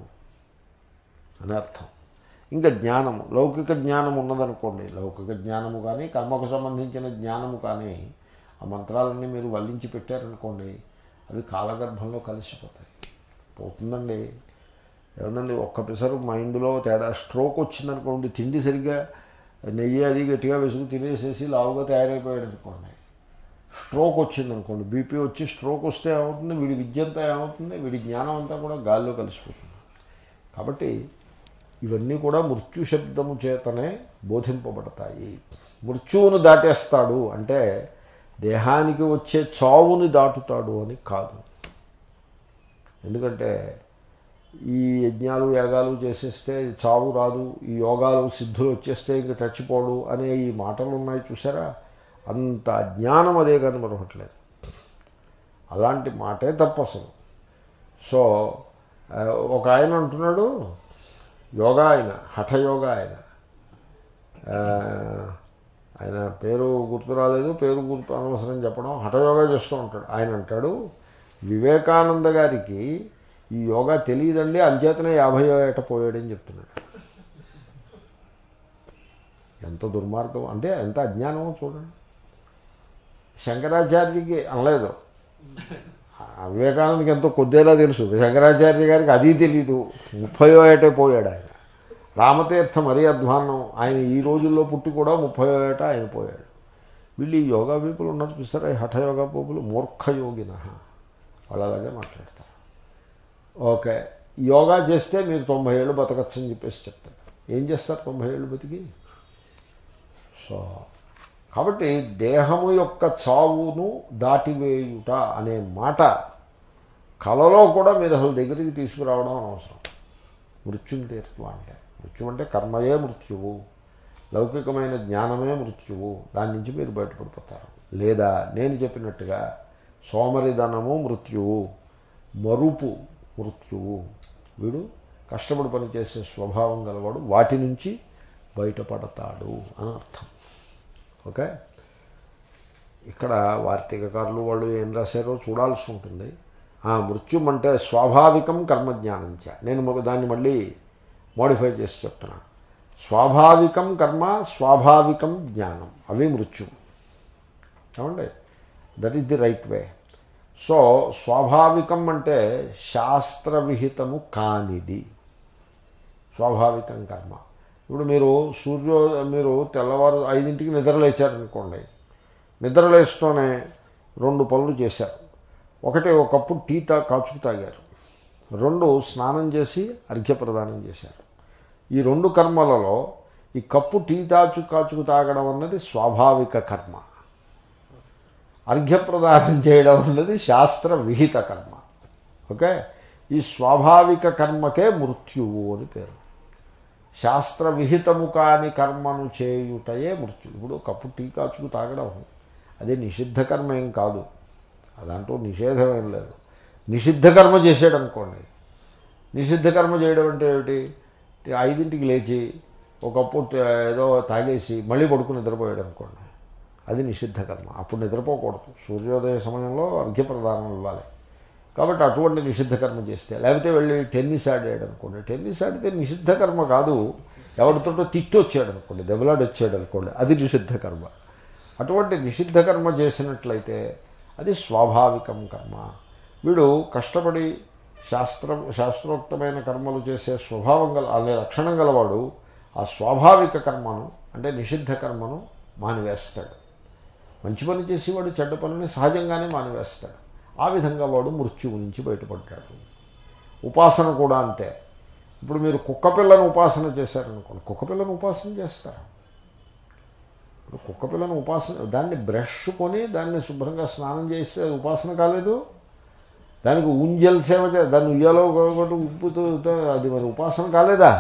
అని అర్థం ఇంకా జ్ఞానము లౌకిక జ్ఞానం ఉన్నదనుకోండి లౌకిక జ్ఞానము కానీ కర్మకు సంబంధించిన జ్ఞానము కానీ ఆ మంత్రాలన్నీ మీరు వల్లించి పెట్టారనుకోండి అవి కాలగర్భంలో కలిసిపోతాయి పోతుందండి ఏమందండి ఒక్క పిసరు మైండ్లో తేడా స్ట్రోక్ వచ్చిందనుకోండి తిండి సరిగ్గా నెయ్యి అది గట్టిగా వేసుకు తినేసేసి లావుగా తయారైపోయాడు అనుకోండి స్ట్రోక్ వచ్చింది అనుకోండి బీపీ వచ్చి స్ట్రోక్ వస్తే ఏమవుతుంది వీడి విద్య అంతా ఏమవుతుంది వీడి జ్ఞానం అంతా కూడా గాల్లో కలిసిపోతుంది కాబట్టి ఇవన్నీ కూడా మృత్యు శబ్దము చేతనే బోధింపబడతాయి మృత్యువును దాటేస్తాడు అంటే దేహానికి వచ్చే చావుని దాటుతాడు అని కాదు ఎందుకంటే ఈ యజ్ఞాలు యాగాలు చేసేస్తే చావు రాదు ఈ యోగాలు సిద్ధులు వచ్చేస్తే ఇంక చచ్చిపోడు అనే ఈ మాటలు ఉన్నాయి చూసారా అంత అజ్ఞానం అదే కానీ మరొకట్లేదు అలాంటి మాటే తప్పు అసలు సో ఆ, ఒక ఆయన అంటున్నాడు యోగా ఆయన హఠయోగా ఆయన ఆ, ఆయన పేరు గుర్తు రాలేదు పేరు గుర్తు అనవసరం చెప్పడం హఠయోగా చేస్తూ ఉంటాడు ఆయన అంటాడు వివేకానంద గారికి ఈ యోగా తెలియదండి అంచేతనే యాభై ఏట పోయాడని చెప్తున్నాడు ఎంత దుర్మార్గం అంటే ఎంత అజ్ఞానమో చూడండి శంకరాచార్యకి అనలేదు ఆ వివేకానందకి ఎంతో కొద్దిలా తెలుసు శంకరాచార్య గారికి అది తెలీదు ముప్పయో ఏటే పోయాడు ఆయన రామతీర్థ మరీ అధ్వాన్నం ఆయన ఈ రోజుల్లో పుట్టి కూడా ముప్పయో ఏట ఆయన పోయాడు వీళ్ళు ఈ యోగా పీపుల్ ఉన్నారు చూస్తారా ఈ హఠయోగా పీపుల్ మూర్ఖయోగిన వాళ్ళు అలాగే మాట్లాడతారు ఓకే యోగా చేస్తే మీరు తొంభై ఏళ్ళు బతకచ్చని చెప్పేసి చెప్తారు ఏం చేస్తారు తొంభై ఏళ్ళు బతికి సో కాబట్టి దేహము యొక్క చావును దాటివేయుట అనే మాట కళలో కూడా మీరు అసలు దగ్గరికి తీసుకురావడం అనవసరం మృత్యుని తీర్చు అంటే మృత్యు అంటే కర్మయే మృత్యువు లౌకికమైన జ్ఞానమే మృత్యువు దాని నుంచి మీరు బయటపడిపోతారు లేదా నేను చెప్పినట్టుగా సోమరిధనము మృత్యువు మరుపు మృత్యువు వీడు కష్టపడి పనిచేసే స్వభావం గలవాడు వాటి నుంచి బయటపడతాడు అని అర్థం ఓకే ఇక్కడ వార్తీకకారులు వాళ్ళు ఏం రాశారో చూడాల్సి ఉంటుంది ఆ మృత్యుం అంటే స్వాభావికం కర్మజ్ఞానంచ నేను ఒక దాన్ని మళ్ళీ మోడిఫై చేసి చెప్తున్నా స్వాభావికం కర్మ స్వాభావికం జ్ఞానం అవి మృత్యు ఏమండి that is the right way so స్వాభావికం అంటే శాస్త్రవిహితము కానిది స్వాభావికం కర్మ ఇప్పుడు మీరు సూర్యో మీరు తెల్లవారు ఐదింటికి నిద్రలేచారనుకోండి నిద్రలేస్తూనే రెండు పనులు చేశారు ఒకటి ఒక కప్పు టీ తా కాచుకు తాగారు రెండు స్నానం చేసి అర్ఘ్యప్రదానం చేశారు ఈ రెండు కర్మలలో ఈ కప్పు టీ తాచు కాచుకు తాగడం అన్నది స్వాభావిక కర్మ అర్ఘ్యప్రదానం చేయడం అన్నది శాస్త్ర విహిత కర్మ ఓకే ఈ స్వాభావిక కర్మకే మృత్యువు అని పేరు శాస్త్ర విహితము కాని కర్మను చేయుటయే మృత్యు ఇప్పుడు కప్పు టీ కాచుకు తాగడం అదే నిషిద్ధ కర్మ ఏం కాదు అదంటూ నిషేధం ఏం లేదు నిషిద్ధ కర్మ చేసాడు అనుకోండి నిషిద్ధ కర్మ చేయడం అంటే ఏమిటి ఐదింటికి లేచి ఒక కప్పు ట- ఏదో తాగేసి మళ్ళీ పడుకుని నిద్రపోయాడు అనుకోండి అది నిషిద్ధ కర్మ అప్పుడు నిద్రపోకూడదు సూర్యోదయ సమయంలో అర్ఘ్యప్రదానం ఇవ్వాలి కాబట్టి అటువంటి నిషిద్ధ కర్మ చేస్తే లేకపోతే వెళ్ళి టెన్నిస్ ఆడాడు అనుకోండి టెన్నిస్ ఆడితే నిషిద్ధ కర్మ కాదు ఎవరితోటో తిట్టి వచ్చాడు అనుకోండి దెబ్బలాడి వచ్చాడు అనుకోండి అది నిషిద్ధ కర్మ అటువంటి నిషిద్ధ కర్మ చేసినట్లయితే అది స్వాభావికం కర్మ వీడు కష్టపడి శాస్త్రం శాస్త్రోక్తమైన కర్మలు చేసే స్వభావం గల అనే లక్షణం గలవాడు ఆ స్వాభావిక కర్మను అంటే నిషిద్ధ కర్మను మానివేస్తాడు మంచి పని చేసేవాడు చెడ్డ పనిని సహజంగానే మానివేస్తాడు ఆ విధంగా వాడు మృత్యువు నుంచి బయటపడ్డాడు ఉపాసన కూడా అంతే ఇప్పుడు మీరు కుక్క పిల్లను ఉపాసన చేశారనుకోండి కుక్క పిల్లను ఉపాసన చేస్తారు ఇప్పుడు కుక్క పిల్లను ఉపాసన దాన్ని బ్రష్ కొని దాన్ని శుభ్రంగా స్నానం చేస్తే అది ఉపాసన కాలేదు దానికి ఉంజల్ సేవ చే దాన్ని ఉయ్యాలో ఒకటి ఉప్పుతో అది మరి ఉపాసన కాలేదా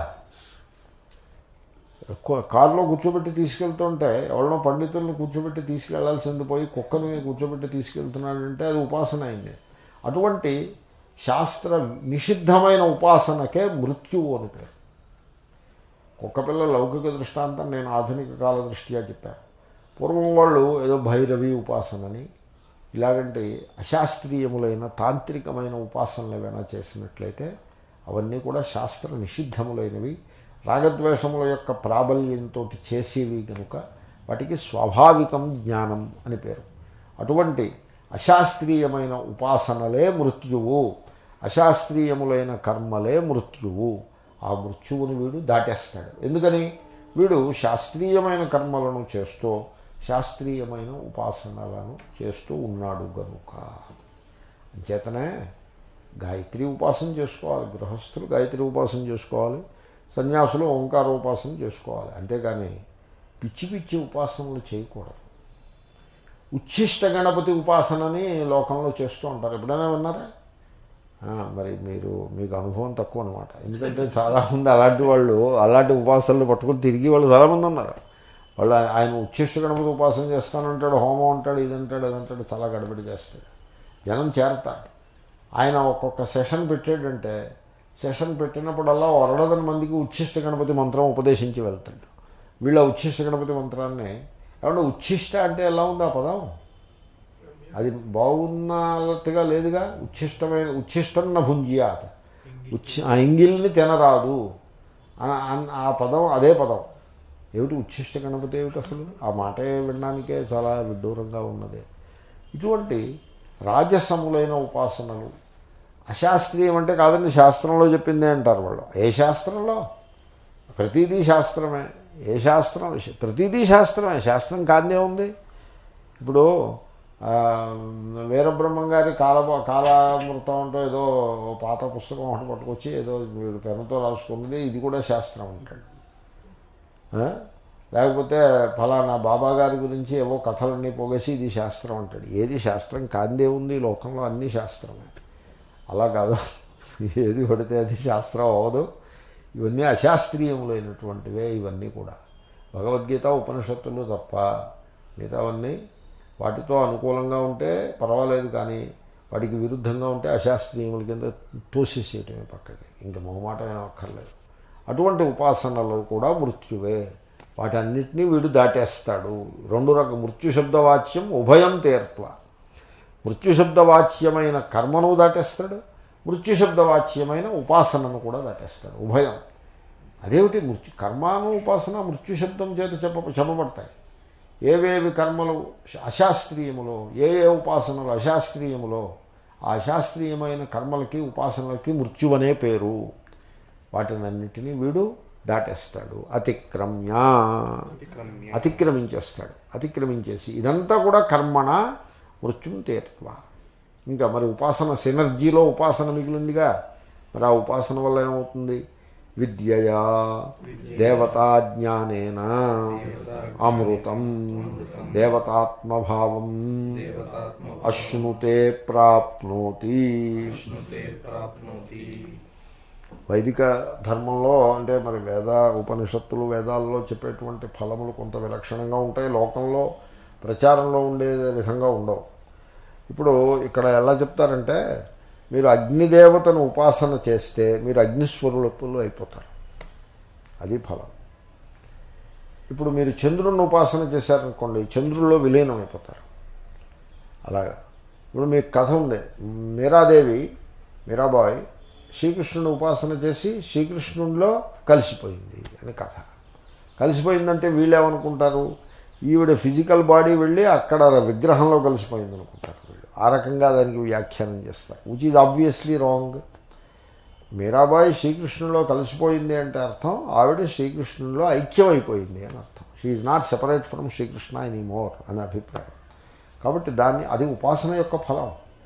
కు- కారులో కూర్చోబెట్టి తీసుకెళ్తుంటే ఎవరినో పండితుల్ని కూర్చోబెట్టి తీసుకెళ్లాల్సింది పోయి కుక్కని కూర్చోబెట్టి తీసుకెళ్తున్నాడంటే అది ఉపాసన అయింది అటువంటి శాస్త్ర నిషిద్ధమైన ఉపాసనకే మృత్యువు అని పేరు కుక్కపిల్ల లౌకిక దృష్టాంతం నేను ఆధునిక కాల దృష్ట్యా చెప్పాను పూర్వం వాళ్ళు ఏదో భైరవి ఉపాసనని ఇలాగంటి అశాస్త్రీయములైన తాంత్రికమైన ఉపాసనలు ఏవైనా చేసినట్లయితే అవన్నీ కూడా శాస్త్ర నిషిద్ధములైనవి రాగద్వేషముల యొక్క ప్రాబల్యంతో చేసేవి కనుక వాటికి స్వాభావికం జ్ఞానం అని పేరు అటువంటి అశాస్త్రీయమైన ఉపాసనలే మృత్యువు అశాస్త్రీయములైన కర్మలే మృత్యువు ఆ మృత్యువుని వీడు దాటేస్తాడు ఎందుకని వీడు శాస్త్రీయమైన కర్మలను చేస్తూ శాస్త్రీయమైన ఉపాసనలను చేస్తూ ఉన్నాడు గనుక అంచేతనే గాయత్రి ఉపాసన చేసుకోవాలి గృహస్థులు గాయత్రి ఉపాసన చేసుకోవాలి సన్యాసులు ఓంకార ఉపాసన చేసుకోవాలి అంతేగాని పిచ్చి పిచ్చి ఉపాసనలు చేయకూడదు ఉచ్ఛిష్ట గణపతి ఉపాసనని లోకంలో చేస్తూ ఉంటారు ఎప్పుడైనా విన్నారా ఆ, మరి మీరు మీకు అనుభవం తక్కువ అనమాట ఎందుకంటే చాలామంది అలాంటి వాళ్ళు అలాంటి ఉపాసనలు పట్టుకుని తిరిగి వాళ్ళు చాలామంది ఉన్నారు వాళ్ళు ఆయన- ఆయన ఉచ్ఛిష్ట గణపతి ఉపాసన చేస్తానంటాడు హోమం అంటాడు ఇదంటాడు అదంటాడు చాలా గడబడి చేస్తాడు జనం చేరతారు ఆయన ఒక్కొక్క సెషన్ పెట్టాడంటే సెషన్ పెట్టినప్పుడల్లా వరడదని మందికి ఉచ్ఛిష్ట గణపతి మంత్రం ఉపదేశించి వెళ్తాడు వీళ్ళ ఉచ్ఛిష్ట గణపతి మంత్రాన్ని ఏమంటే ఉచ్ఛిష్ట అంటే ఎలా ఉంది ఆ పదం అది బాగున్నట్టుగా లేదుగా ఉచ్ఛిష్టమైన ఉచ్ఛిష్టన్న భుంజియాత ఉచ్చి ఆ ఇంగిల్ని తినరాదు ఆ- ఆ- ఆ పదం అదే పదం ఏమిటి ఉచ్ఛిష్ట గణపతి ఏమిటి అసలు ఆ మాటే వినడానికే చాలా విడ్డూరంగా ఉన్నది ఇటువంటి రాజసములైన ఉపాసనలు అశాస్త్రీయం అంటే కాదండి శాస్త్రంలో చెప్పిందే అంటారు వాళ్ళు ఏ శాస్త్రంలో ప్రతిదీ శాస్త్రమే ఏ శాస్త్రం ప్రతిదీ శాస్త్రమే శాస్త్రం కాదే ఉంది ఇప్పుడు ఆ, వీరబ్రహ్మం గారి కాల కాలామృతం అంటూ ఏదో పాత పుస్తకం ఒకటి పట్టుకొచ్చి ఏదో వీడు పెన్నుతో రాసుకున్నది ఇది కూడా శాస్త్రం అంటాడు ఆ? లేకపోతే ఫలానా బాబా గారి గురించి ఏవో కథలన్నీ పోగేసి ఇది శాస్త్రం అంటాడు ఏది శాస్త్రం కాందే ఉంది ఈ లోకంలో అన్నీ శాస్త్రమే అలా కాదు ఏది పడితే అది శాస్త్రం అవ్వదు ఇవన్నీ అశాస్త్రీయములైనటువంటివే ఇవన్నీ కూడా భగవద్గీత ఉపనిషత్తులు తప్ప మిగతావన్నీ వాటితో అనుకూలంగా ఉంటే పర్వాలేదు కానీ వాటికి విరుద్ధంగా ఉంటే అశాస్త్రీయముల కింద తోసేసేయటమే పక్కకి ఇంకా మొహమాటం ఏం అక్కర్లేదు అటువంటి ఉపాసనలు కూడా మృత్యువే వాటన్నిటినీ వీడు దాటేస్తాడు రెండు రకం మృత్యుశబ్దవాచ్యం ఉభయం తీర్త్వ మృత్యుశబ్దవాచ్యమైన కర్మను దాటేస్తాడు మృత్యుశబ్దవాచ్యమైన ఉపాసనను కూడా దాటేస్తాడు ఉభయం అదేమిటి మృత్యు కర్మాను ఉపాసన మృత్యుశబ్దం చేత చెప్ప చెప్పబడతాయి ఏవేవి కర్మలు అశాస్త్రీయములో ఏ ఏ ఉపాసనలు అశాస్త్రీయములో ఆ అశాస్త్రీయమైన కర్మలకి ఉపాసనలకి మృత్యువనే పేరు వాటినన్నిటినీ వీడు దాటేస్తాడు అతిక్రమ్య అతిక్రమ్య అతిక్రమించేస్తాడు అతిక్రమించేసి ఇదంతా కూడా కర్మణ మృత్యుం తీర్త్వ ఇంకా మరి ఉపాసన సినర్జీలో ఉపాసన మిగిలిందిగా మరి ఆ ఉపాసన వల్ల ఏమవుతుంది విద్యయా దేవతా జ్ఞానేన అమృతం దేవతాత్మభావం దేవతాత్మ అశ్నుతే ప్రాప్నోతి విష్ణుతే ప్రాప్నోతి వైదిక ధర్మంలో అంటే మరి వేద ఉపనిషత్తులు వేదాల్లో చెప్పేటువంటి ఫలములు కొంత విలక్షణంగా ఉంటాయి లోకంలో ప్రచారంలో ఉండే విధంగా ఉండవు ఇప్పుడు ఇక్కడ ఎలా చెప్తారంటే మీరు అగ్నిదేవతను ఉపాసన చేస్తే మీరు అగ్నిస్వరూపులు అయిపోతారు అది ఫలం ఇప్పుడు మీరు చంద్రుడిని ఉపాసన చేశారనుకోండి చంద్రుల్లో విలీనం అయిపోతారు అలాగా ఇప్పుడు మీకు కథ ఉంది మీరాదేవి మీరాబాయ్ శ్రీకృష్ణుని ఉపాసన చేసి శ్రీకృష్ణునిలో కలిసిపోయింది అని కథ కలిసిపోయిందంటే వీళ్ళు ఏమనుకుంటారు ఈవిడ ఫిజికల్ బాడీ వెళ్ళి అక్కడ విగ్రహంలో కలిసిపోయింది అనుకుంటారు వీళ్ళు ఆ రకంగా దానికి వ్యాఖ్యానం చేస్తారు which is obviously wrong Mirabai శ్రీకృష్ణులో కలిసిపోయింది అంటే అర్థం ఆవిడ శ్రీకృష్ణునిలో ఐక్యమైపోయింది అని అర్థం she is not separate from Sri Krishna any more అనే అభిప్రాయం కాబట్టి దాన్ని అది ఉపాసన యొక్క ఫలం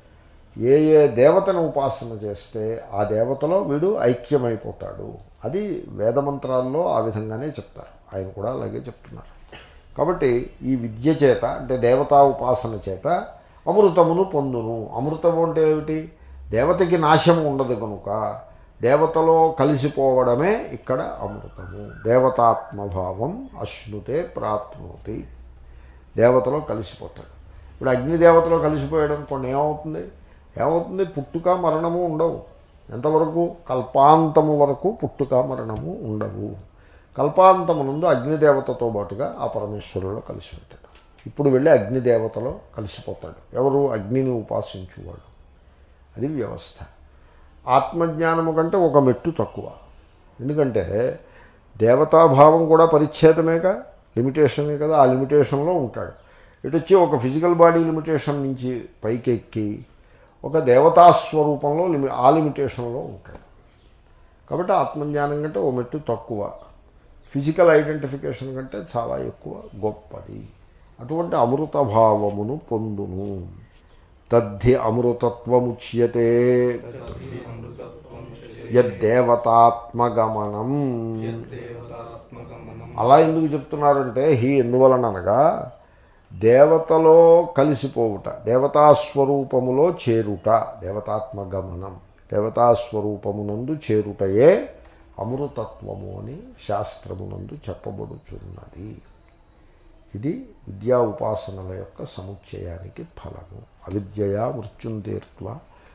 ఏ ఏ దేవతను ఉపాసన చేస్తే ఆ దేవతలో వీడు ఐక్యమైపోతాడు అది వేదమంత్రాల్లో ఆ విధంగానే చెప్తారు ఆయన కూడా అలాగే చెప్తున్నారు కాబట్టి ఈ విద్య చేత అంటే దేవతా ఉపాసన చేత అమృతమును పొందును అమృతము అంటే ఏమిటి దేవతకి నాశం ఉండదు కనుక దేవతలో కలిసిపోవడమే ఇక్కడ అమృతము దేవతాత్మభావం అశ్నుతే ప్రాప్నోతి దేవతలో కలిసిపోతాడు ఇప్పుడు అగ్నిదేవతలో కలిసిపోయాడు అనుకోండి ఏమవుతుంది ఏమవుతుంది పుట్టుక మరణము ఉండవు ఎంతవరకు కల్పాంతము వరకు పుట్టుక మరణము ఉండవు కల్పాంతమునందు అగ్నిదేవతతో పాటుగా ఆ పరమేశ్వరులో కలిసి ఉంటాడు ఇప్పుడు వెళ్ళి అగ్నిదేవతలో కలిసిపోతాడు ఎవరు అగ్నిని ఉపాసించువాడు అది వ్యవస్థ ఆత్మజ్ఞానము కంటే ఒక మెట్టు తక్కువ ఎందుకంటే దేవతాభావం కూడా పరిచ్ఛేదమేగా లిమిటేషనే కదా ఆ లిమిటేషన్లో ఉంటాడు ఇటు వచ్చి ఒక ఫిజికల్ బాడీ లిమిటేషన్ నుంచి పైకి ఎక్కి ఒక దేవతాస్వరూపంలో లిమి ఆ లిమిటేషన్లో ఉంటాడు కాబట్టి ఆత్మజ్ఞానం కంటే ఓ మెట్టు తక్కువ ఫిజికల్ ఐడెంటిఫికేషన్ కంటే చాలా ఎక్కువ గొప్పది అటువంటి అమృత భావమును పొందును తద్ధి అమృతత్వముచ్యతే తద్ధి అమృతత్వం యద్దేవతాత్మగమనం దేవతాత్మకమనం అలా ఎందుకు చెప్తున్నారంటే హీ ఎందువలన అనగా దేవతలో కలిసిపోవుట దేవతాస్వరూపములో చేరుట దేవతాత్మగమనం దేవతాస్వరూపమునందు చేరుటయే అమృతత్వము అని శాస్త్రమునందు చెప్పబడుచున్నది ఇది విద్యా ఉపాసనల యొక్క సముచ్చయానికి ఫలము అవిద్యయా మృత్యుంతీర్త్వ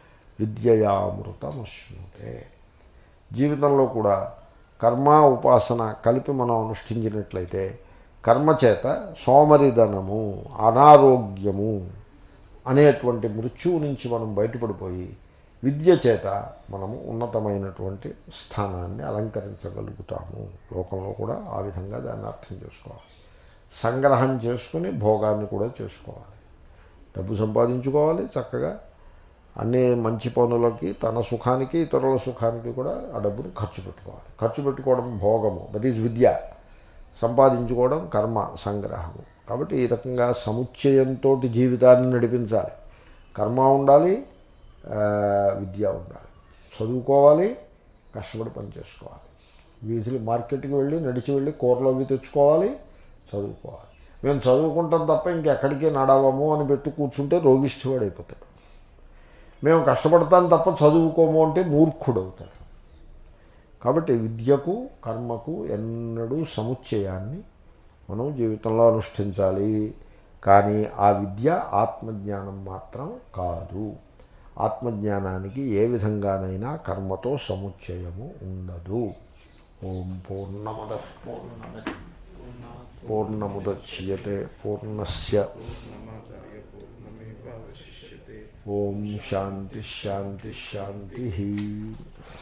విద్యయామృతమశ్నుతే జీవితంలో కూడా కర్మ ఉపాసన కలిపి మనం అనుష్ఠించినట్లయితే కర్మ చేత సోమరిధనము అనారోగ్యము అనేటువంటి మృత్యువు నుంచి మనం బయటపడిపోయి విద్య చేత మనము ఉన్నతమైనటువంటి స్థానాన్ని అలంకరించగలుగుతాము లోకంలో కూడా ఆ విధంగా దాన్ని అర్థం చేసుకోవాలి సంగ్రహం చేసుకుని భోగాన్ని కూడా చేసుకోవాలి డబ్బు సంపాదించుకోవాలి చక్కగా అన్ని మంచి పనులకి తన సుఖానికి ఇతరుల సుఖానికి కూడా ఆ డబ్బును ఖర్చు పెట్టుకోవాలి ఖర్చు పెట్టుకోవడం భోగము దట్ ఈజ్ విద్య సంపాదించుకోవడం కర్మ సంగ్రహము కాబట్టి ఈ రకంగా సముచ్చయంతో జీవితాన్ని నడిపించాలి కర్మ ఉండాలి ఆ, విద్య ఉండాలి చదువుకోవాలి కష్టపడి పని చేసుకోవాలి వీధులు మార్కెట్కి వెళ్ళి నడిచి వెళ్ళి కూరలు అవి తెచ్చుకోవాలి చదువుకోవాలి మేము చదువుకుంటాం తప్ప ఇంకెక్కడికి నడవము అని పెట్టి కూర్చుంటే రోగిష్ఠువాడు అయిపోతాడు మేము కష్టపడతాం తప్ప చదువుకోము అంటే మూర్ఖుడు అవుతాడు కాబట్టి విద్యకు కర్మకు ఎన్నడూ సముచ్చయాన్ని మనం జీవితంలో అనుష్ఠించాలి కానీ ఆ విద్య ఆత్మజ్ఞానం మాత్రం కాదు ఆత్మజ్ఞానానికి ఏ విధంగానైనా కర్మతో సముచ్చయము ఉండదు ఓం పూర్ణమద పూర్ణమిద పూర్ణముద్యతే పూర్ణస్య పూర్ణమాదాయ పూర్ణమేవావశిష్యతే ఓం శాంతి శాంతి శాంతి